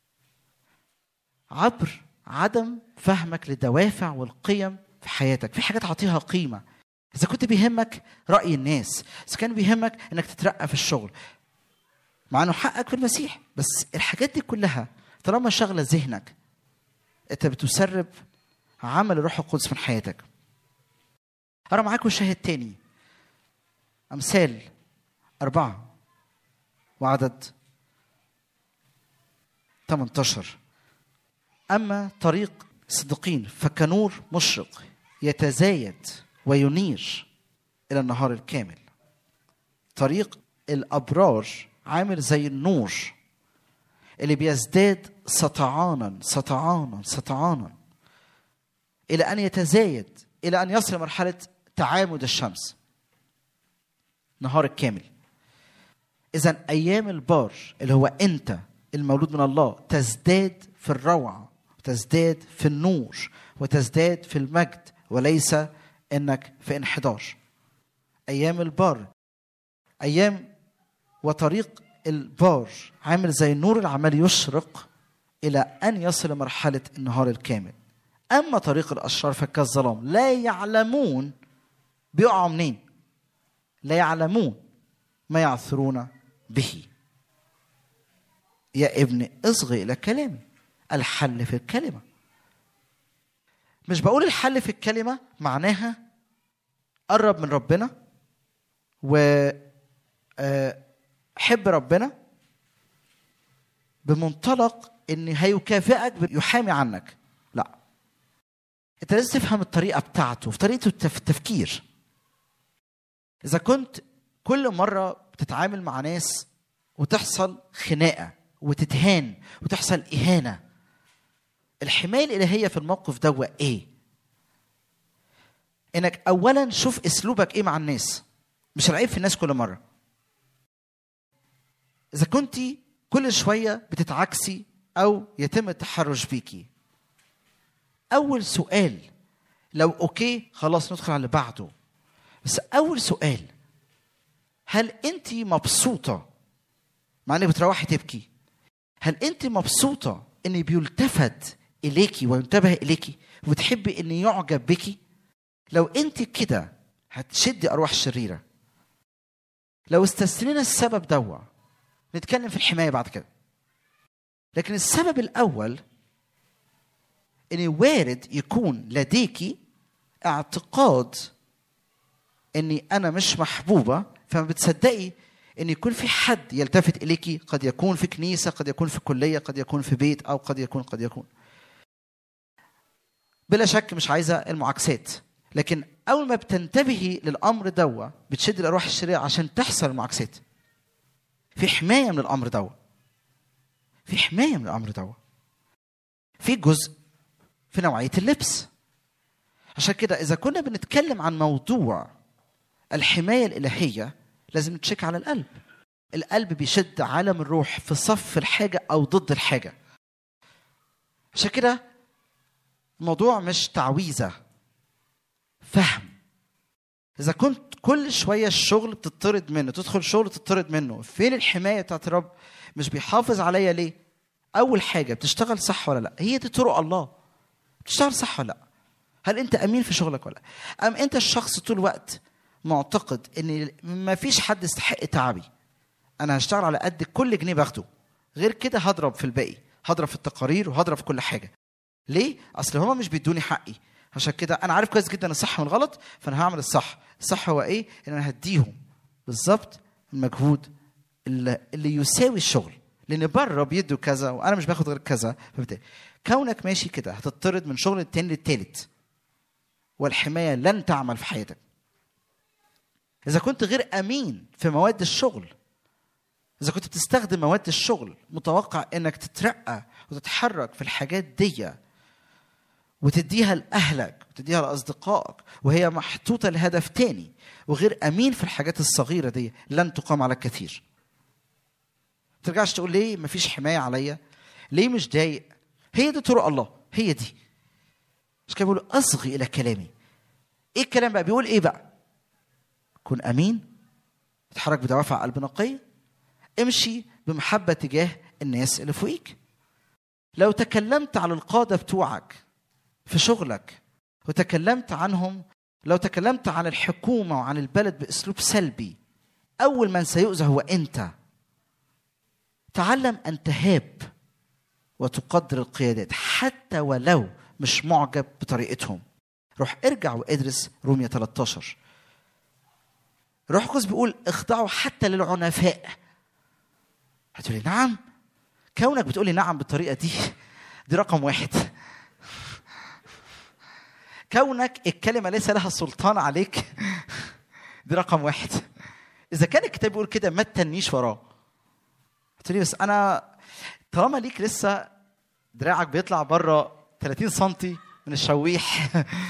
Speaker 2: عبر عدم فهمك للدوافع والقيم في حياتك في حاجات عطيها قيمه اذا كنت بيهمك راي الناس اذا كان بيهمك انك تترقى في الشغل مع انه حقك في المسيح بس الحاجات دي كلها طالما شغله ذهنك انت بتسرب عمل الروح القدس من حياتك أرى معاكم شاهد تاني أمثال أربعة وعدد 18 أما طريق الصديقين فكنور مشرق يتزايد وينير إلى النهار الكامل طريق الأبرار عامل زي النور اللي بيزداد سطعانا سطعانا سطعانا إلى أن يتزايد إلى أن يصل مرحلة تعامد الشمس نهار الكامل إذا أيام البار اللي هو أنت المولود من الله تزداد في الروعة وتزداد في النور وتزداد في المجد وليس انك في انحدار ايام البار ايام وطريق البار عامل زي النور اللي عمال يشرق الى ان يصل مرحله النهار الكامل اما طريق الاشرار فكالظلام لا يعلمون بيقعوا منين لا يعلمون ما يعثرون به يا ابن اصغي الى كلامي الحل في الكلمه مش بقول الحل في الكلمة معناها قرب من ربنا و آه، حب ربنا بمنطلق ان هيكافئك يحامي عنك لا انت لازم تفهم الطريقه بتاعته في طريقه التف- التفكير اذا كنت كل مره بتتعامل مع ناس وتحصل خناقه وتتهان وتحصل اهانه الحمايه الالهيه في الموقف ده ايه انك اولا شوف اسلوبك ايه مع الناس مش العيب في الناس كل مره اذا كنت كل شويه بتتعكسي او يتم التحرش بيكي اول سؤال لو اوكي خلاص ندخل على اللي بعده بس اول سؤال هل انت مبسوطه مع انك بتروحي تبكي هل انت مبسوطه ان بيلتفت اليكي وينتبه اليكي وتحبي ان يعجب بك لو انت كده هتشدي ارواح الشريره لو استثنينا السبب دوا نتكلم في الحمايه بعد كده لكن السبب الاول ان وارد يكون لديكي اعتقاد اني انا مش محبوبه فما بتصدقي ان يكون في حد يلتفت اليكي قد يكون في كنيسه قد يكون في كليه قد يكون في بيت او قد يكون قد يكون بلا شك مش عايزه المعاكسات لكن اول ما بتنتبهي للامر دوا بتشد الارواح الشريره عشان تحصل المعاكسات في حمايه من الامر دوا في حمايه من الامر دوا في جزء في نوعيه اللبس عشان كده اذا كنا بنتكلم عن موضوع الحمايه الالهيه لازم نتشيك على القلب القلب بيشد عالم الروح في صف الحاجه او ضد الحاجه عشان كده الموضوع مش تعويذه فهم اذا كنت كل شويه الشغل بتطرد منه تدخل شغل تطرد منه فين الحمايه بتاعت الرب مش بيحافظ عليا ليه اول حاجه بتشتغل صح ولا لا هي دي طرق الله بتشتغل صح ولا لا هل انت امين في شغلك ولا لا ام انت الشخص طول الوقت معتقد ان ما فيش حد يستحق تعبي انا هشتغل على قد كل جنيه باخده غير كده هضرب في الباقي هضرب في التقارير وهضرب في كل حاجه ليه اصل هما مش بيدوني حقي عشان كده انا عارف كويس جدا الصح من الغلط فانا هعمل الصح الصح هو ايه ان انا هديهم بالظبط المجهود اللي, اللي يساوي الشغل لان بره بيدوا كذا وانا مش باخد غير كذا فبالتالي كونك ماشي كده هتطرد من شغل التاني للتالت والحمايه لن تعمل في حياتك اذا كنت غير امين في مواد الشغل اذا كنت بتستخدم مواد الشغل متوقع انك تترقى وتتحرك في الحاجات دي وتديها لاهلك وتديها لاصدقائك وهي محطوطه لهدف تاني وغير امين في الحاجات الصغيره دي لن تقام على الكثير ترجعش تقول ليه مفيش حمايه عليا ليه مش ضايق هي دي طرق الله هي دي مش كده بيقول اصغي الى كلامي ايه الكلام بقى بيقول ايه بقى كن امين اتحرك بدوافع قلب نقيه امشي بمحبه تجاه الناس اللي فوقيك لو تكلمت على القاده بتوعك في شغلك وتكلمت عنهم لو تكلمت عن الحكومه وعن البلد باسلوب سلبي اول من سيؤذى هو انت تعلم ان تهاب وتقدر القيادات حتى ولو مش معجب بطريقتهم روح ارجع وادرس رومية 13 روح القدس بيقول اخضعوا حتى للعنفاء هتقولي نعم كونك بتقولي نعم بالطريقه دي دي رقم واحد كونك الكلمه ليس لها سلطان عليك دي رقم واحد اذا كان الكتاب بيقول كده ما تتنيش وراه قلت لي بس انا طالما ليك لسه دراعك بيطلع بره 30 سم من الشويح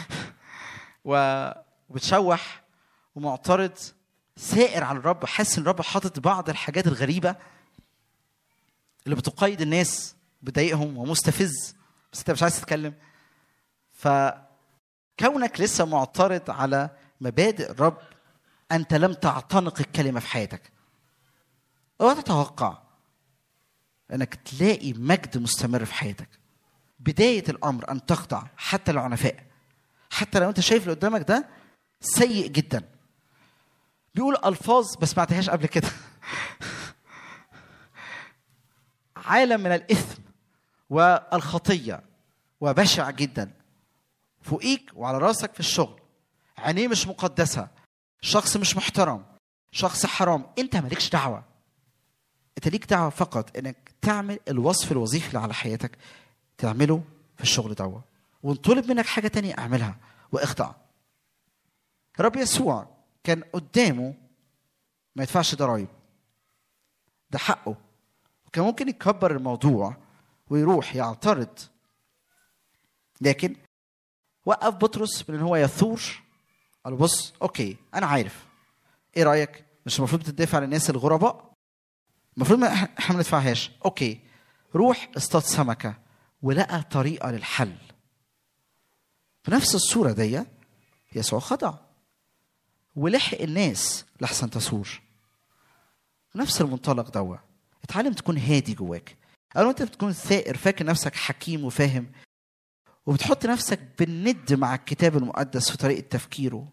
Speaker 2: وبتشوح ومعترض سائر على الرب حاسس ان الرب حاطط بعض الحاجات الغريبه اللي بتقيد الناس بتضايقهم ومستفز بس انت مش عايز تتكلم فكونك لسه معترض على مبادئ الرب انت لم تعتنق الكلمه في حياتك اوعى تتوقع انك تلاقي مجد مستمر في حياتك بدايه الامر ان تخضع حتى العنفاء حتى لو انت شايف اللي قدامك ده سيء جدا بيقول الفاظ ما سمعتهاش قبل كده عالم من الاثم والخطيه وبشع جدا فوقيك وعلى راسك في الشغل عينيه مش مقدسه شخص مش محترم شخص حرام انت مالكش دعوه انت ليك دعوه فقط انك تعمل الوصف الوظيفي اللي على حياتك تعمله في الشغل دوا وانطلب منك حاجه تانية اعملها واخضع رب يسوع كان قدامه ما يدفعش ضرايب ده حقه وكان ممكن يكبر الموضوع ويروح يعترض لكن وقف بطرس من ان هو يثور قال له بص اوكي انا عارف ايه رايك مش المفروض تدافع عن الناس الغرباء المفروض ما احنا ما ندفعهاش اوكي روح اصطاد سمكه ولقى طريقه للحل في نفس الصوره دي يسوع خضع ولحق الناس لحسن تثور نفس المنطلق دوا اتعلم تكون هادي جواك او انت بتكون ثائر فاكر نفسك حكيم وفاهم وبتحط نفسك بالند مع الكتاب المقدس في طريقه تفكيره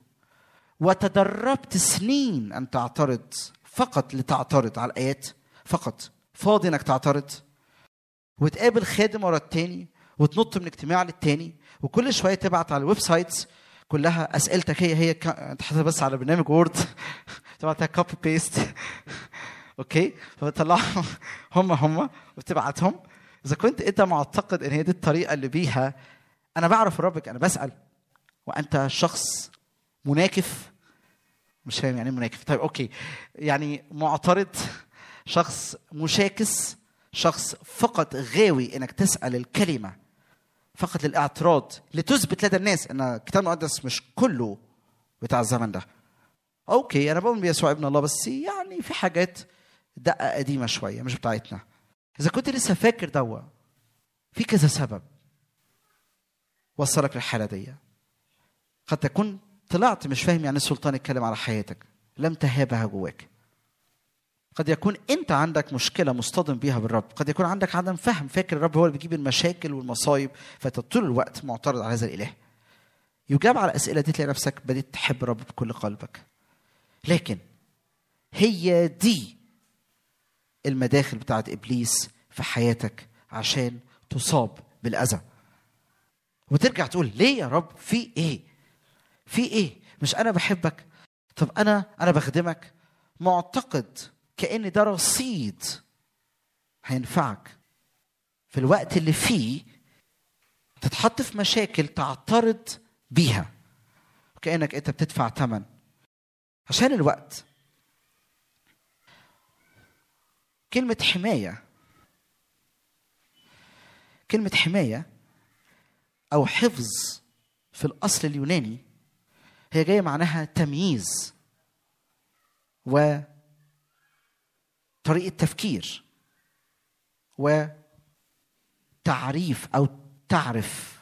Speaker 2: وتدربت سنين ان تعترض فقط لتعترض على الايات فقط فاضي انك تعترض وتقابل خادم ورا التاني وتنط من اجتماع للتاني وكل شويه تبعت على الويب سايتس كلها اسئلتك هي هي كا... انت حاططها بس على برنامج وورد تبعتها كوبي بيست اوكي فبتطلعهم هم هم وتبعتهم اذا كنت انت معتقد ان هي دي الطريقه اللي بيها انا بعرف ربك انا بسال وانت شخص مناكف مش فاهم يعني مناكف طيب اوكي يعني معترض شخص مشاكس شخص فقط غاوي انك تسال الكلمه فقط للاعتراض لتثبت لدى الناس ان الكتاب المقدس مش كله بتاع الزمن ده اوكي انا بؤمن بيسوع ابن الله بس يعني في حاجات دقه قديمه شويه مش بتاعتنا اذا كنت لسه فاكر دوا في كذا سبب وصلك للحاله دي قد تكون طلعت مش فاهم يعني السلطان يتكلم على حياتك لم تهابها جواك قد يكون انت عندك مشكله مصطدم بيها بالرب قد يكون عندك عدم فهم فاكر الرب هو اللي بيجيب المشاكل والمصايب فانت طول الوقت معترض على هذا الاله يجاب على الاسئله دي تلاقي نفسك بديت تحب الرب بكل قلبك لكن هي دي المداخل بتاعت ابليس في حياتك عشان تصاب بالاذى وترجع تقول ليه يا رب في ايه في ايه مش انا بحبك طب انا انا بخدمك معتقد كان ده رصيد هينفعك في الوقت اللي فيه تتحط في مشاكل تعترض بيها كانك انت بتدفع ثمن عشان الوقت كلمة حماية كلمة حماية أو حفظ في الأصل اليوناني هي جاية معناها تمييز و طريقة تفكير وتعريف أو تعرف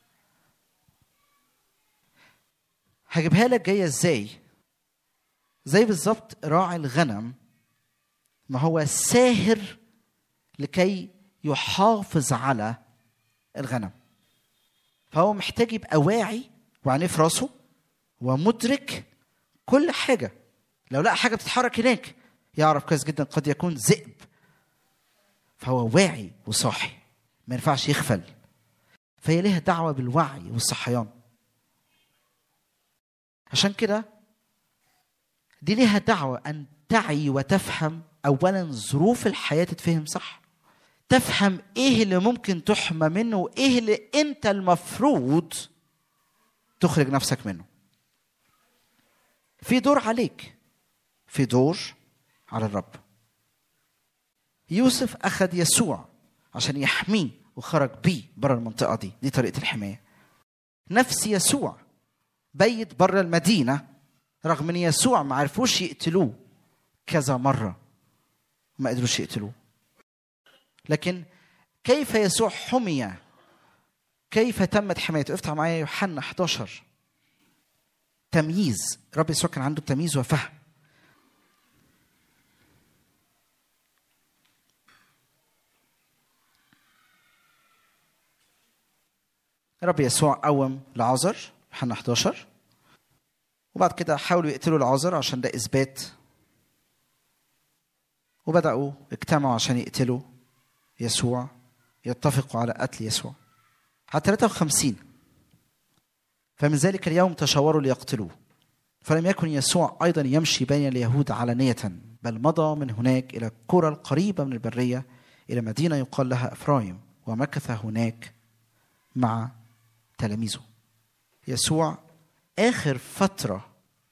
Speaker 2: هجيبها لك جاية ازاي زي بالظبط راعي الغنم ما هو ساهر لكي يحافظ على الغنم فهو محتاج يبقى واعي وعينيه في راسه ومدرك كل حاجة لو لقى حاجة بتتحرك هناك يعرف كويس جدا قد يكون ذئب فهو واعي وصاحي ما ينفعش يغفل فهي ليها دعوة بالوعي والصحيان عشان كده دي ليها دعوة أن تعي وتفهم أولا ظروف الحياة تتفهم صح تفهم إيه اللي ممكن تحمى منه وإيه اللي أنت المفروض تخرج نفسك منه في دور عليك في دور على الرب يوسف أخذ يسوع عشان يحميه وخرج بيه بره المنطقة دي دي طريقة الحماية نفس يسوع بيت بره المدينة رغم ان يسوع ما عرفوش يقتلوه كذا مرة ما قدروش يقتلوه لكن كيف يسوع حمي كيف تمت حمايته افتح معايا يوحنا 11 تمييز رب يسوع كان عنده تمييز وفهم رب يسوع قوم لعازر يوحنا 11 وبعد كده حاولوا يقتلوا العازر عشان ده اثبات وبداوا اجتمعوا عشان يقتلوا يسوع يتفقوا على قتل يسوع على 53 فمن ذلك اليوم تشاوروا ليقتلوه فلم يكن يسوع ايضا يمشي بين اليهود علانيه بل مضى من هناك الى القرى القريبه من البريه الى مدينه يقال لها افرايم ومكث هناك مع تلاميذه يسوع اخر فتره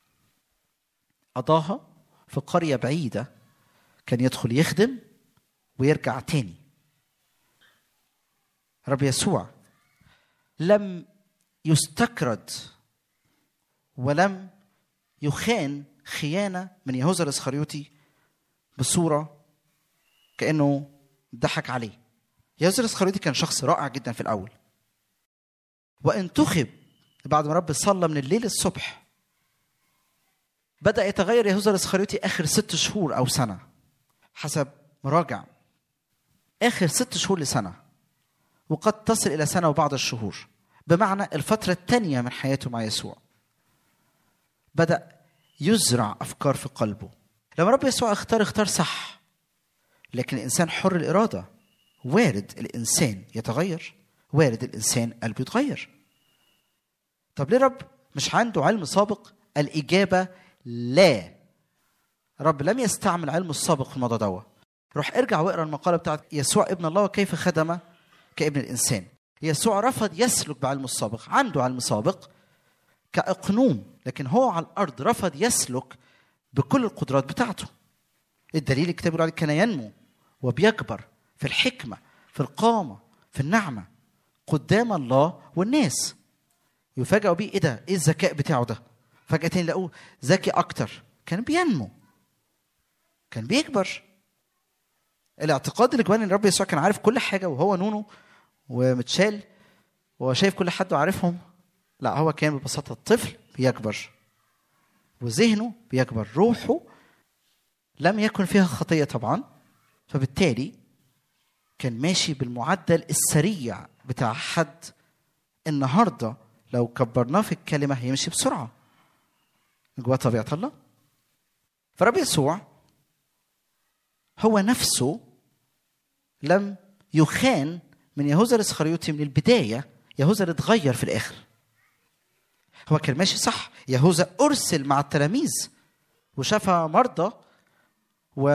Speaker 2: قضاها في قريه بعيده كان يدخل يخدم ويرجع تاني رب يسوع لم يستكرد ولم يخان خيانه من يهوذا الاسخريوطي بصوره كانه ضحك عليه يهوذا الاسخريوطي كان شخص رائع جدا في الاول وانتخب بعد ما رب صلى من الليل الصبح بدا يتغير يهوذا الاسخريوطي اخر ست شهور او سنه حسب مراجع اخر ست شهور لسنه وقد تصل الى سنه وبعض الشهور بمعنى الفتره الثانيه من حياته مع يسوع بدا يزرع افكار في قلبه لما رب يسوع اختار اختار صح لكن الانسان حر الاراده وارد الانسان يتغير وارد الانسان قلبه يتغير طب ليه رب مش عنده علم سابق الاجابه لا رب لم يستعمل علمه السابق في الموضوع دوت روح ارجع واقرا المقاله بتاعت يسوع ابن الله وكيف خدم كابن الانسان يسوع رفض يسلك بعلمه السابق عنده علم سابق كاقنوم لكن هو على الارض رفض يسلك بكل القدرات بتاعته الدليل الكتاب يقول عليه كان ينمو وبيكبر في الحكمه في القامه في النعمه قدام الله والناس يفاجئوا بيه ايه ده ايه الذكاء بتاعه ده فجاه تاني يلاقوه ذكي اكتر كان بينمو كان بيكبر الاعتقاد اللي جوان ان الرب يسوع كان عارف كل حاجه وهو نونو ومتشال وهو شايف كل حد وعارفهم لا هو كان ببساطه الطفل بيكبر وذهنه بيكبر روحه لم يكن فيها خطيه طبعا فبالتالي كان ماشي بالمعدل السريع بتاع حد النهارده لو كبرناه في الكلمه هيمشي بسرعه جواه طبيعه الله فرب يسوع هو نفسه لم يخان من يهوذا الاسخريوطي من البدايه يهوذا اللي اتغير في الاخر هو كان ماشي صح يهوذا ارسل مع التلاميذ وشفى مرضى و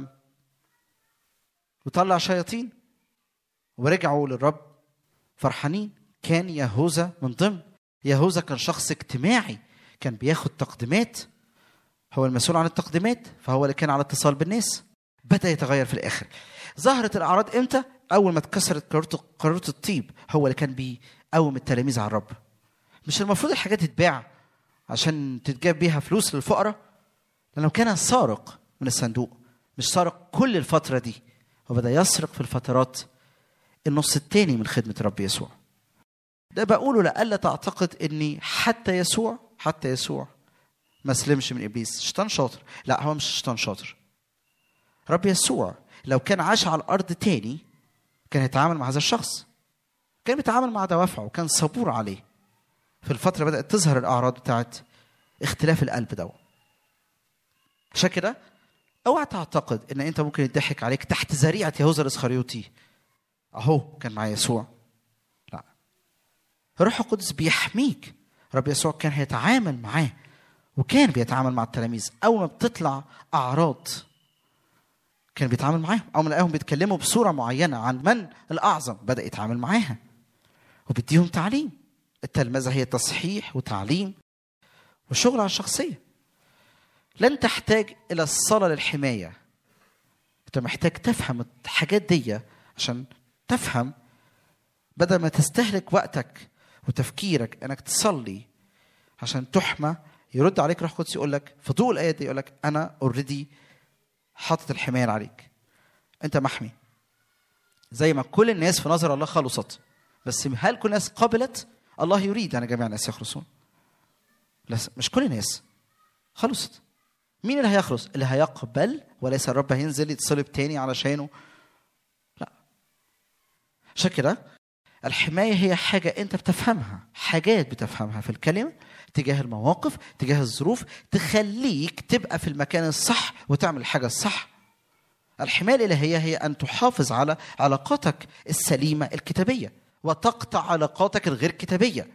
Speaker 2: وطلع شياطين ورجعوا للرب فرحانين كان يهوذا من ضمن يهوذا كان شخص اجتماعي كان بياخد تقديمات هو المسؤول عن التقديمات فهو اللي كان على اتصال بالناس بدا يتغير في الاخر ظهرت الاعراض امتى اول ما اتكسرت قاروره قاروره الطيب هو اللي كان بيقوم التلاميذ على الرب مش المفروض الحاجات تتباع عشان تتجاب بيها فلوس للفقراء لانه كان سارق من الصندوق مش سارق كل الفتره دي وبدا يسرق في الفترات النص الثاني من خدمه الرب يسوع ده بقوله لألا تعتقد اني حتى يسوع حتى يسوع ما سلمش من ابليس شيطان شاطر لا هو مش شيطان شاطر رب يسوع لو كان عاش على الارض تاني كان يتعامل مع هذا الشخص كان بيتعامل مع دوافعه وكان صبور عليه في الفتره بدات تظهر الاعراض بتاعت اختلاف القلب ده عشان كده اوعى تعتقد ان انت ممكن يضحك عليك تحت ذريعه يهوذا الاسخريوطي اهو كان مع يسوع لا الروح القدس بيحميك رب يسوع كان هيتعامل معاه وكان بيتعامل مع التلاميذ اول ما بتطلع اعراض كان بيتعامل معاهم اول ما لقاهم بيتكلموا بصوره معينه عن من الاعظم بدا يتعامل معاها وبيديهم تعليم التلمذه هي تصحيح وتعليم وشغل على الشخصيه لن تحتاج الى الصلاه للحمايه انت محتاج تفهم الحاجات دي عشان تفهم بدل ما تستهلك وقتك وتفكيرك انك تصلي عشان تحمى يرد عليك روح قدس يقول لك في ضوء الايه دي يقول لك انا اوريدي حاطط الحمايه عليك انت محمي زي ما كل الناس في نظر الله خلصت بس هل كل الناس قبلت الله يريد ان جميع الناس يخلصون لا مش كل الناس خلصت مين اللي هيخلص اللي هيقبل وليس الرب هينزل يتصلب تاني علشانه لا عشان كده الحماية هي حاجة أنت بتفهمها حاجات بتفهمها في الكلمة تجاه المواقف تجاه الظروف تخليك تبقى في المكان الصح وتعمل الحاجة الصح الحماية الإلهية هي أن تحافظ على علاقاتك السليمة الكتابية وتقطع علاقاتك الغير كتابية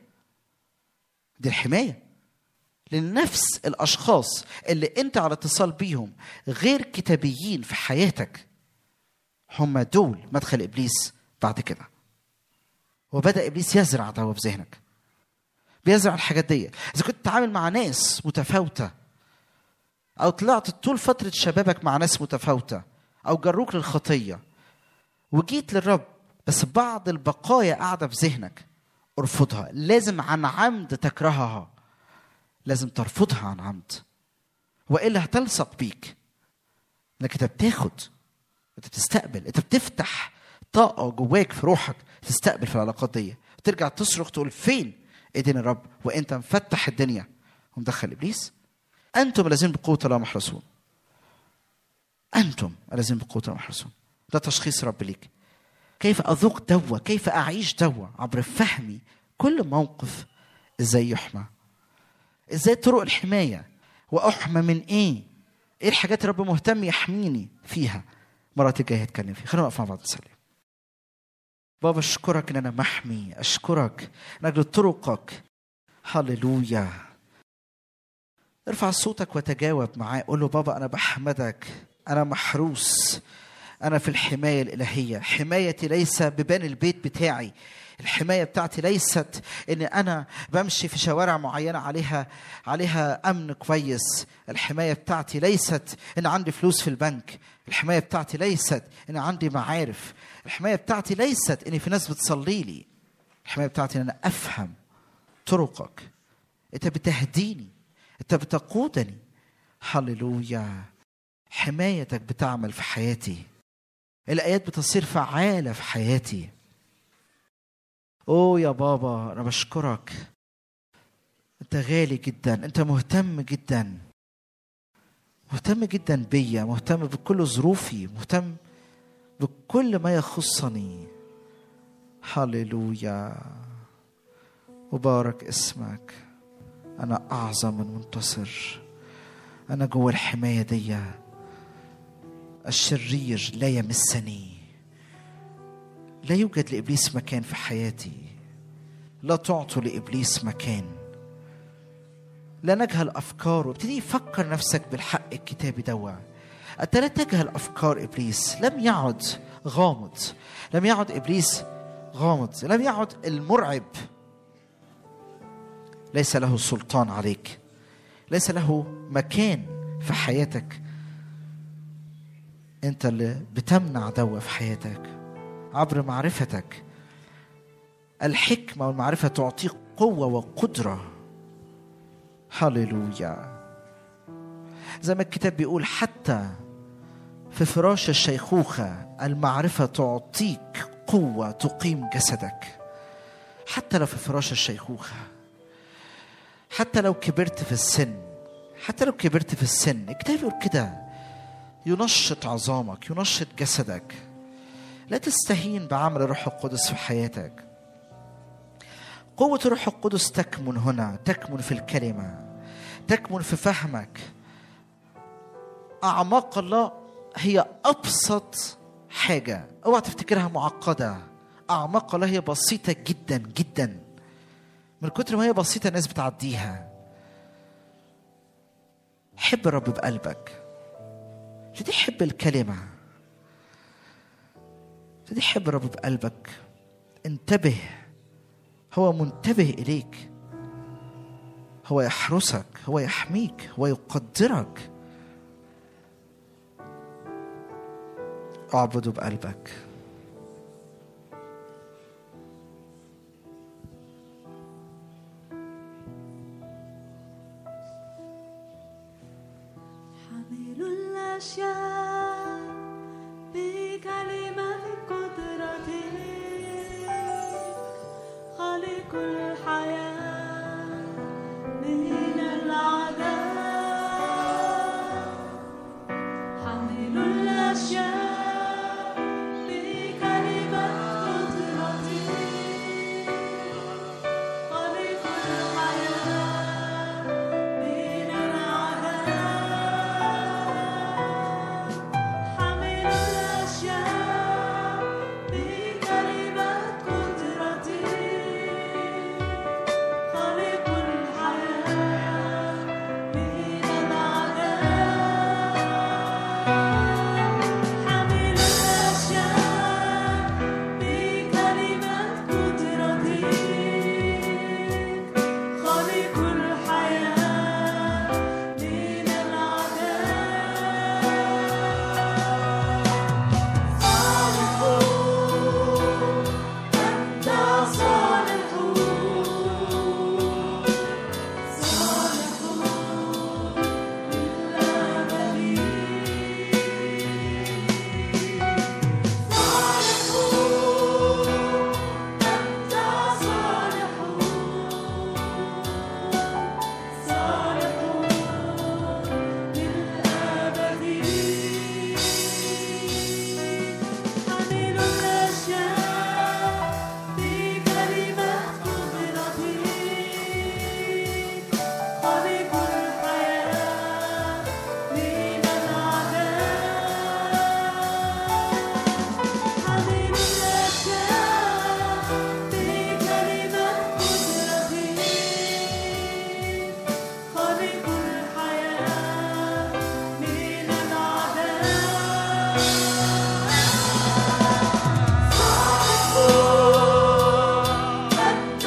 Speaker 2: دي الحماية لنفس الأشخاص اللي أنت على اتصال بيهم غير كتابيين في حياتك هم دول مدخل إبليس بعد كده وبدا ابليس يزرع ده في ذهنك بيزرع الحاجات دي اذا كنت تتعامل مع ناس متفاوته او طلعت طول فتره شبابك مع ناس متفاوته او جروك للخطيه وجيت للرب بس بعض البقايا قاعده في ذهنك ارفضها لازم عن عمد تكرهها لازم ترفضها عن عمد والا هتلصق بيك انك انت بتاخد انت بتستقبل انت بتفتح طاقه جواك في روحك تستقبل في العلاقات دي ترجع تصرخ تقول فين ايدين الرب وانت مفتح الدنيا ومدخل ابليس انتم الذين بقوه الله محرسون انتم الذين بقوه الله محرسون ده تشخيص رب ليك كيف اذوق دوا كيف اعيش دوا عبر فهمي كل موقف ازاي يحمى ازاي طرق الحمايه واحمى من ايه ايه الحاجات الرب مهتم يحميني فيها مرات الجايه هتكلم فيها خلينا نقف مع بعض نسلم بابا اشكرك ان انا محمي اشكرك من اجل طرقك هللويا ارفع صوتك وتجاوب معاه قول له بابا انا بحمدك انا محروس انا في الحمايه الالهيه حمايتي ليس ببان البيت بتاعي الحمايه بتاعتي ليست ان انا بمشي في شوارع معينه عليها عليها امن كويس الحمايه بتاعتي ليست ان عندي فلوس في البنك الحمايه بتاعتي ليست ان عندي معارف الحمايه بتاعتي ليست ان في ناس بتصلي لي الحمايه بتاعتي ان انا افهم طرقك انت بتهديني انت بتقودني هللويا حمايتك بتعمل في حياتي الايات بتصير فعاله في حياتي اوه يا بابا انا بشكرك انت غالي جدا انت مهتم جدا مهتم جدا بيا مهتم بكل ظروفي مهتم بكل ما يخصني هللويا مبارك اسمك انا اعظم من منتصر انا جوه الحمايه دي الشرير لا يمسني لا يوجد لابليس مكان في حياتي لا تعطوا لابليس مكان لا نجهل افكاره ابتدي يفكر نفسك بالحق الكتابي دوا انت لا تجهل افكار ابليس لم يعد غامض لم يعد ابليس غامض لم يعد المرعب ليس له سلطان عليك ليس له مكان في حياتك انت اللي بتمنع دوا في حياتك عبر معرفتك الحكمه والمعرفه تعطيك قوه وقدره هللويا زي ما الكتاب بيقول حتى في فراش الشيخوخة المعرفة تعطيك قوة تقيم جسدك حتى لو في فراش الشيخوخة حتى لو كبرت في السن حتى لو كبرت في السن الكتاب يقول كده ينشط عظامك ينشط جسدك لا تستهين بعمل الروح القدس في حياتك قوة الروح القدس تكمن هنا تكمن في الكلمة تكمن في فهمك أعماق الله هي أبسط حاجة اوعى تفتكرها معقدة أعماق الله هي بسيطة جدا جدا من كتر ما هي بسيطة الناس بتعديها حب الرب بقلبك ابتدي حب الكلمة ابتدي حب الرب بقلبك انتبه هو منتبه إليك هو يحرسك هو يحميك هو يقدرك اعبده بقلبك
Speaker 3: حامل الأشياء بكلمة قدرته خالق الحياة من العدم حامل الأشياء بكلمة قدرته خالق الحياة من العدم حامل الأشياء بكلمة قدرته خالق الحياة من العدم حامل الأشياء بكلمة قدرته خالق الحياة من العدم صالحون أنت صالحون صالحون للأبد صالحون أنت صالحون صالحون للأبد حامل الأشياء بكلمة قدرته خالق الحياة من العدم حامل الأشياء بكلمة قدرته خالق الحياة من العدم صالحون أنت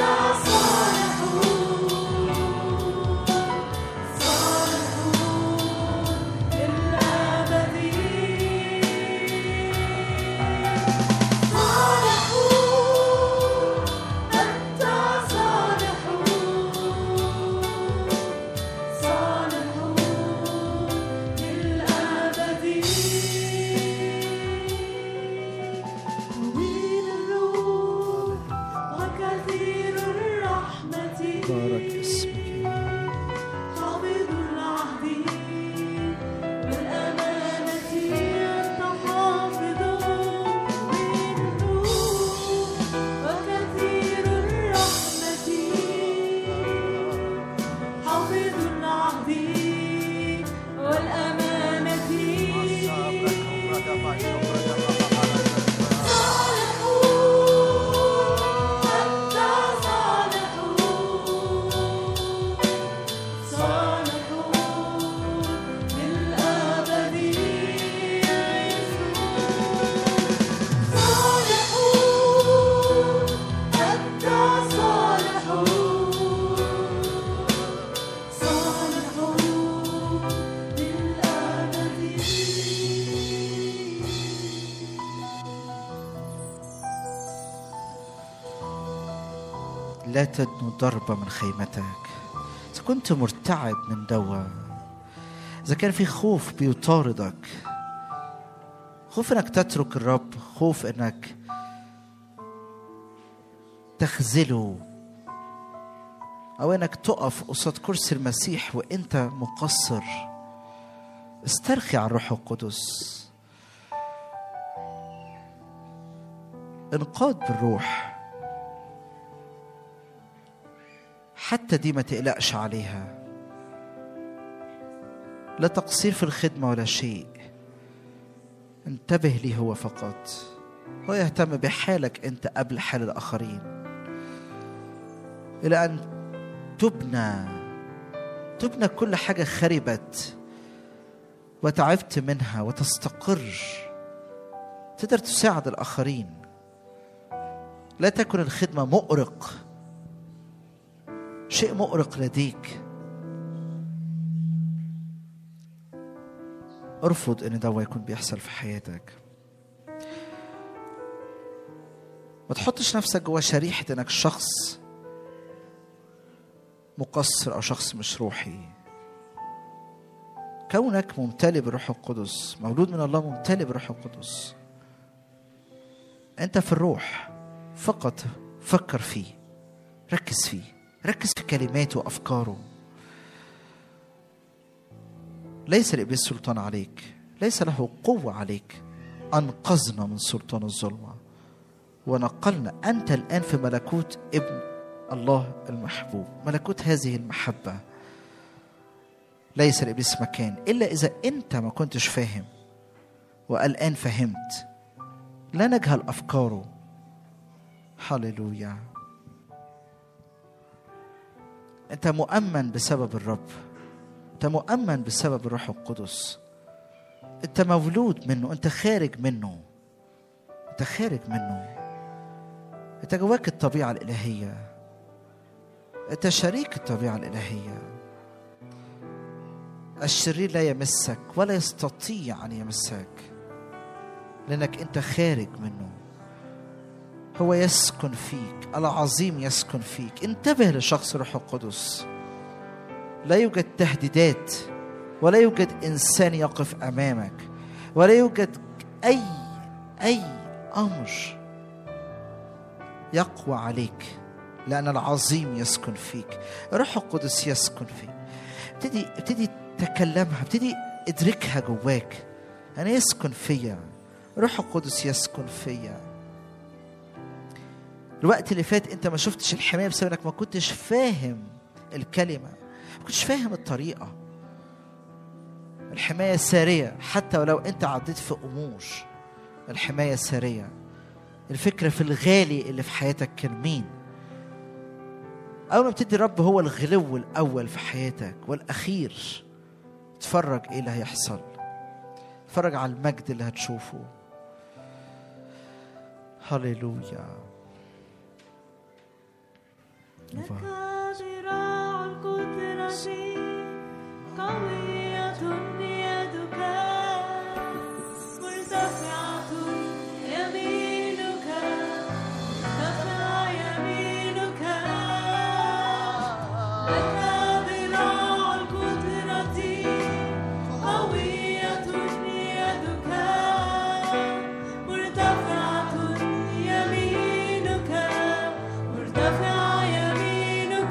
Speaker 3: صالحون صالحون للأبد صالحون أنت صالحون صالحون للأبد طويل الروح وكثير الرحمة
Speaker 2: بارك اسمك
Speaker 3: حافظ العهد
Speaker 2: لا تدنو ضربة من خيمتك إذا كنت مرتعب من دوا إذا كان في خوف بيطاردك خوف إنك تترك الرب خوف إنك تخذله أو إنك تقف قصاد كرسي المسيح وإنت مقصر استرخي على الروح القدس انقاد بالروح حتى دي ما تقلقش عليها لا تقصير في الخدمة ولا شيء انتبه لي هو فقط هو يهتم بحالك انت قبل حال الآخرين إلى أن تبنى تبنى كل حاجة خربت وتعبت منها وتستقر تقدر تساعد الآخرين لا تكن الخدمة مؤرق شيء مؤرق لديك ارفض ان ده يكون بيحصل في حياتك ما تحطش نفسك جوا شريحة انك شخص مقصر او شخص مش روحي كونك ممتلئ بالروح القدس مولود من الله ممتلئ بالروح القدس انت في الروح فقط فكر فيه ركز فيه ركز في كلماته وافكاره ليس لابليس سلطان عليك ليس له قوه عليك انقذنا من سلطان الظلمه ونقلنا انت الان في ملكوت ابن الله المحبوب ملكوت هذه المحبه ليس لابليس مكان الا اذا انت ما كنتش فاهم والان فهمت لا نجهل افكاره هللويا انت مؤمن بسبب الرب انت مؤمن بسبب الروح القدس انت مولود منه انت خارج منه انت خارج منه انت جواك الطبيعه الالهيه انت شريك الطبيعه الالهيه الشرير لا يمسك ولا يستطيع ان يمسك لانك انت خارج منه هو يسكن فيك العظيم يسكن فيك انتبه لشخص الروح القدس لا يوجد تهديدات ولا يوجد انسان يقف امامك ولا يوجد اي اي امر يقوى عليك لان العظيم يسكن فيك الروح القدس يسكن فيك ابتدي ابتدي تكلمها ابتدي ادركها جواك انا يسكن فيا روح القدس يسكن فيا الوقت اللي فات انت ما شفتش الحمايه بسبب انك ما كنتش فاهم الكلمه ما كنتش فاهم الطريقه الحمايه ساريه حتى ولو انت عديت في امور الحمايه ساريه الفكره في الغالي اللي في حياتك كان مين اول ما بتدي الرب هو الغلو الاول في حياتك والاخير اتفرج ايه اللي هيحصل اتفرج على المجد اللي هتشوفه هللويا
Speaker 3: لك ذراع القدرة قوية يدك مرتفعة يمينك مرتفعة يمينك لك ذراع القدرة قوية يدك مرتفعة يمينك مرتفعة يمينك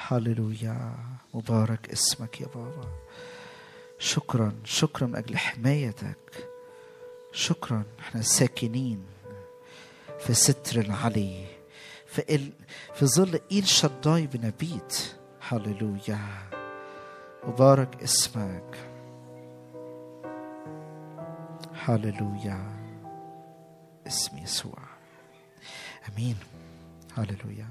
Speaker 2: هللويا مبارك اسمك يا بابا شكرا شكرا من اجل حمايتك شكرا احنا ساكنين في ستر العلي في ال... في ظل ايل شداي بنبيت هللويا مبارك اسمك هللويا اسم يسوع امين هللويا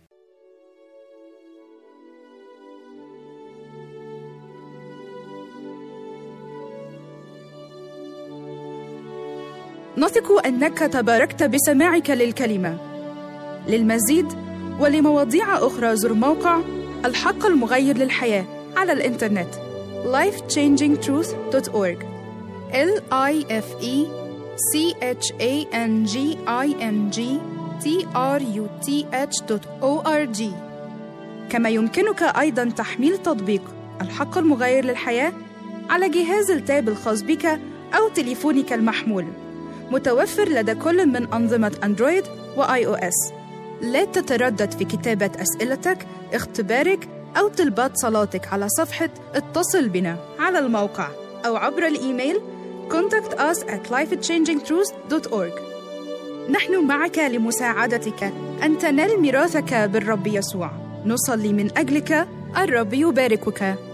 Speaker 1: نثق انك تباركت بسماعك للكلمه للمزيد ولمواضيع اخرى زر موقع الحق المغير للحياه على الانترنت lifechangingtruth.org l i f e c h a n g i n g t r u t h.org كما يمكنك ايضا تحميل تطبيق الحق المغير للحياه على جهاز التاب الخاص بك او تليفونك المحمول متوفر لدى كل من أنظمة أندرويد وآي أو إس. لا تتردد في كتابة أسئلتك، اختبارك أو طلبات صلاتك على صفحة اتصل بنا على الموقع أو عبر الإيميل contact us at lifechangingtruth.org نحن معك لمساعدتك أن تنال ميراثك بالرب يسوع نصلي من أجلك الرب يباركك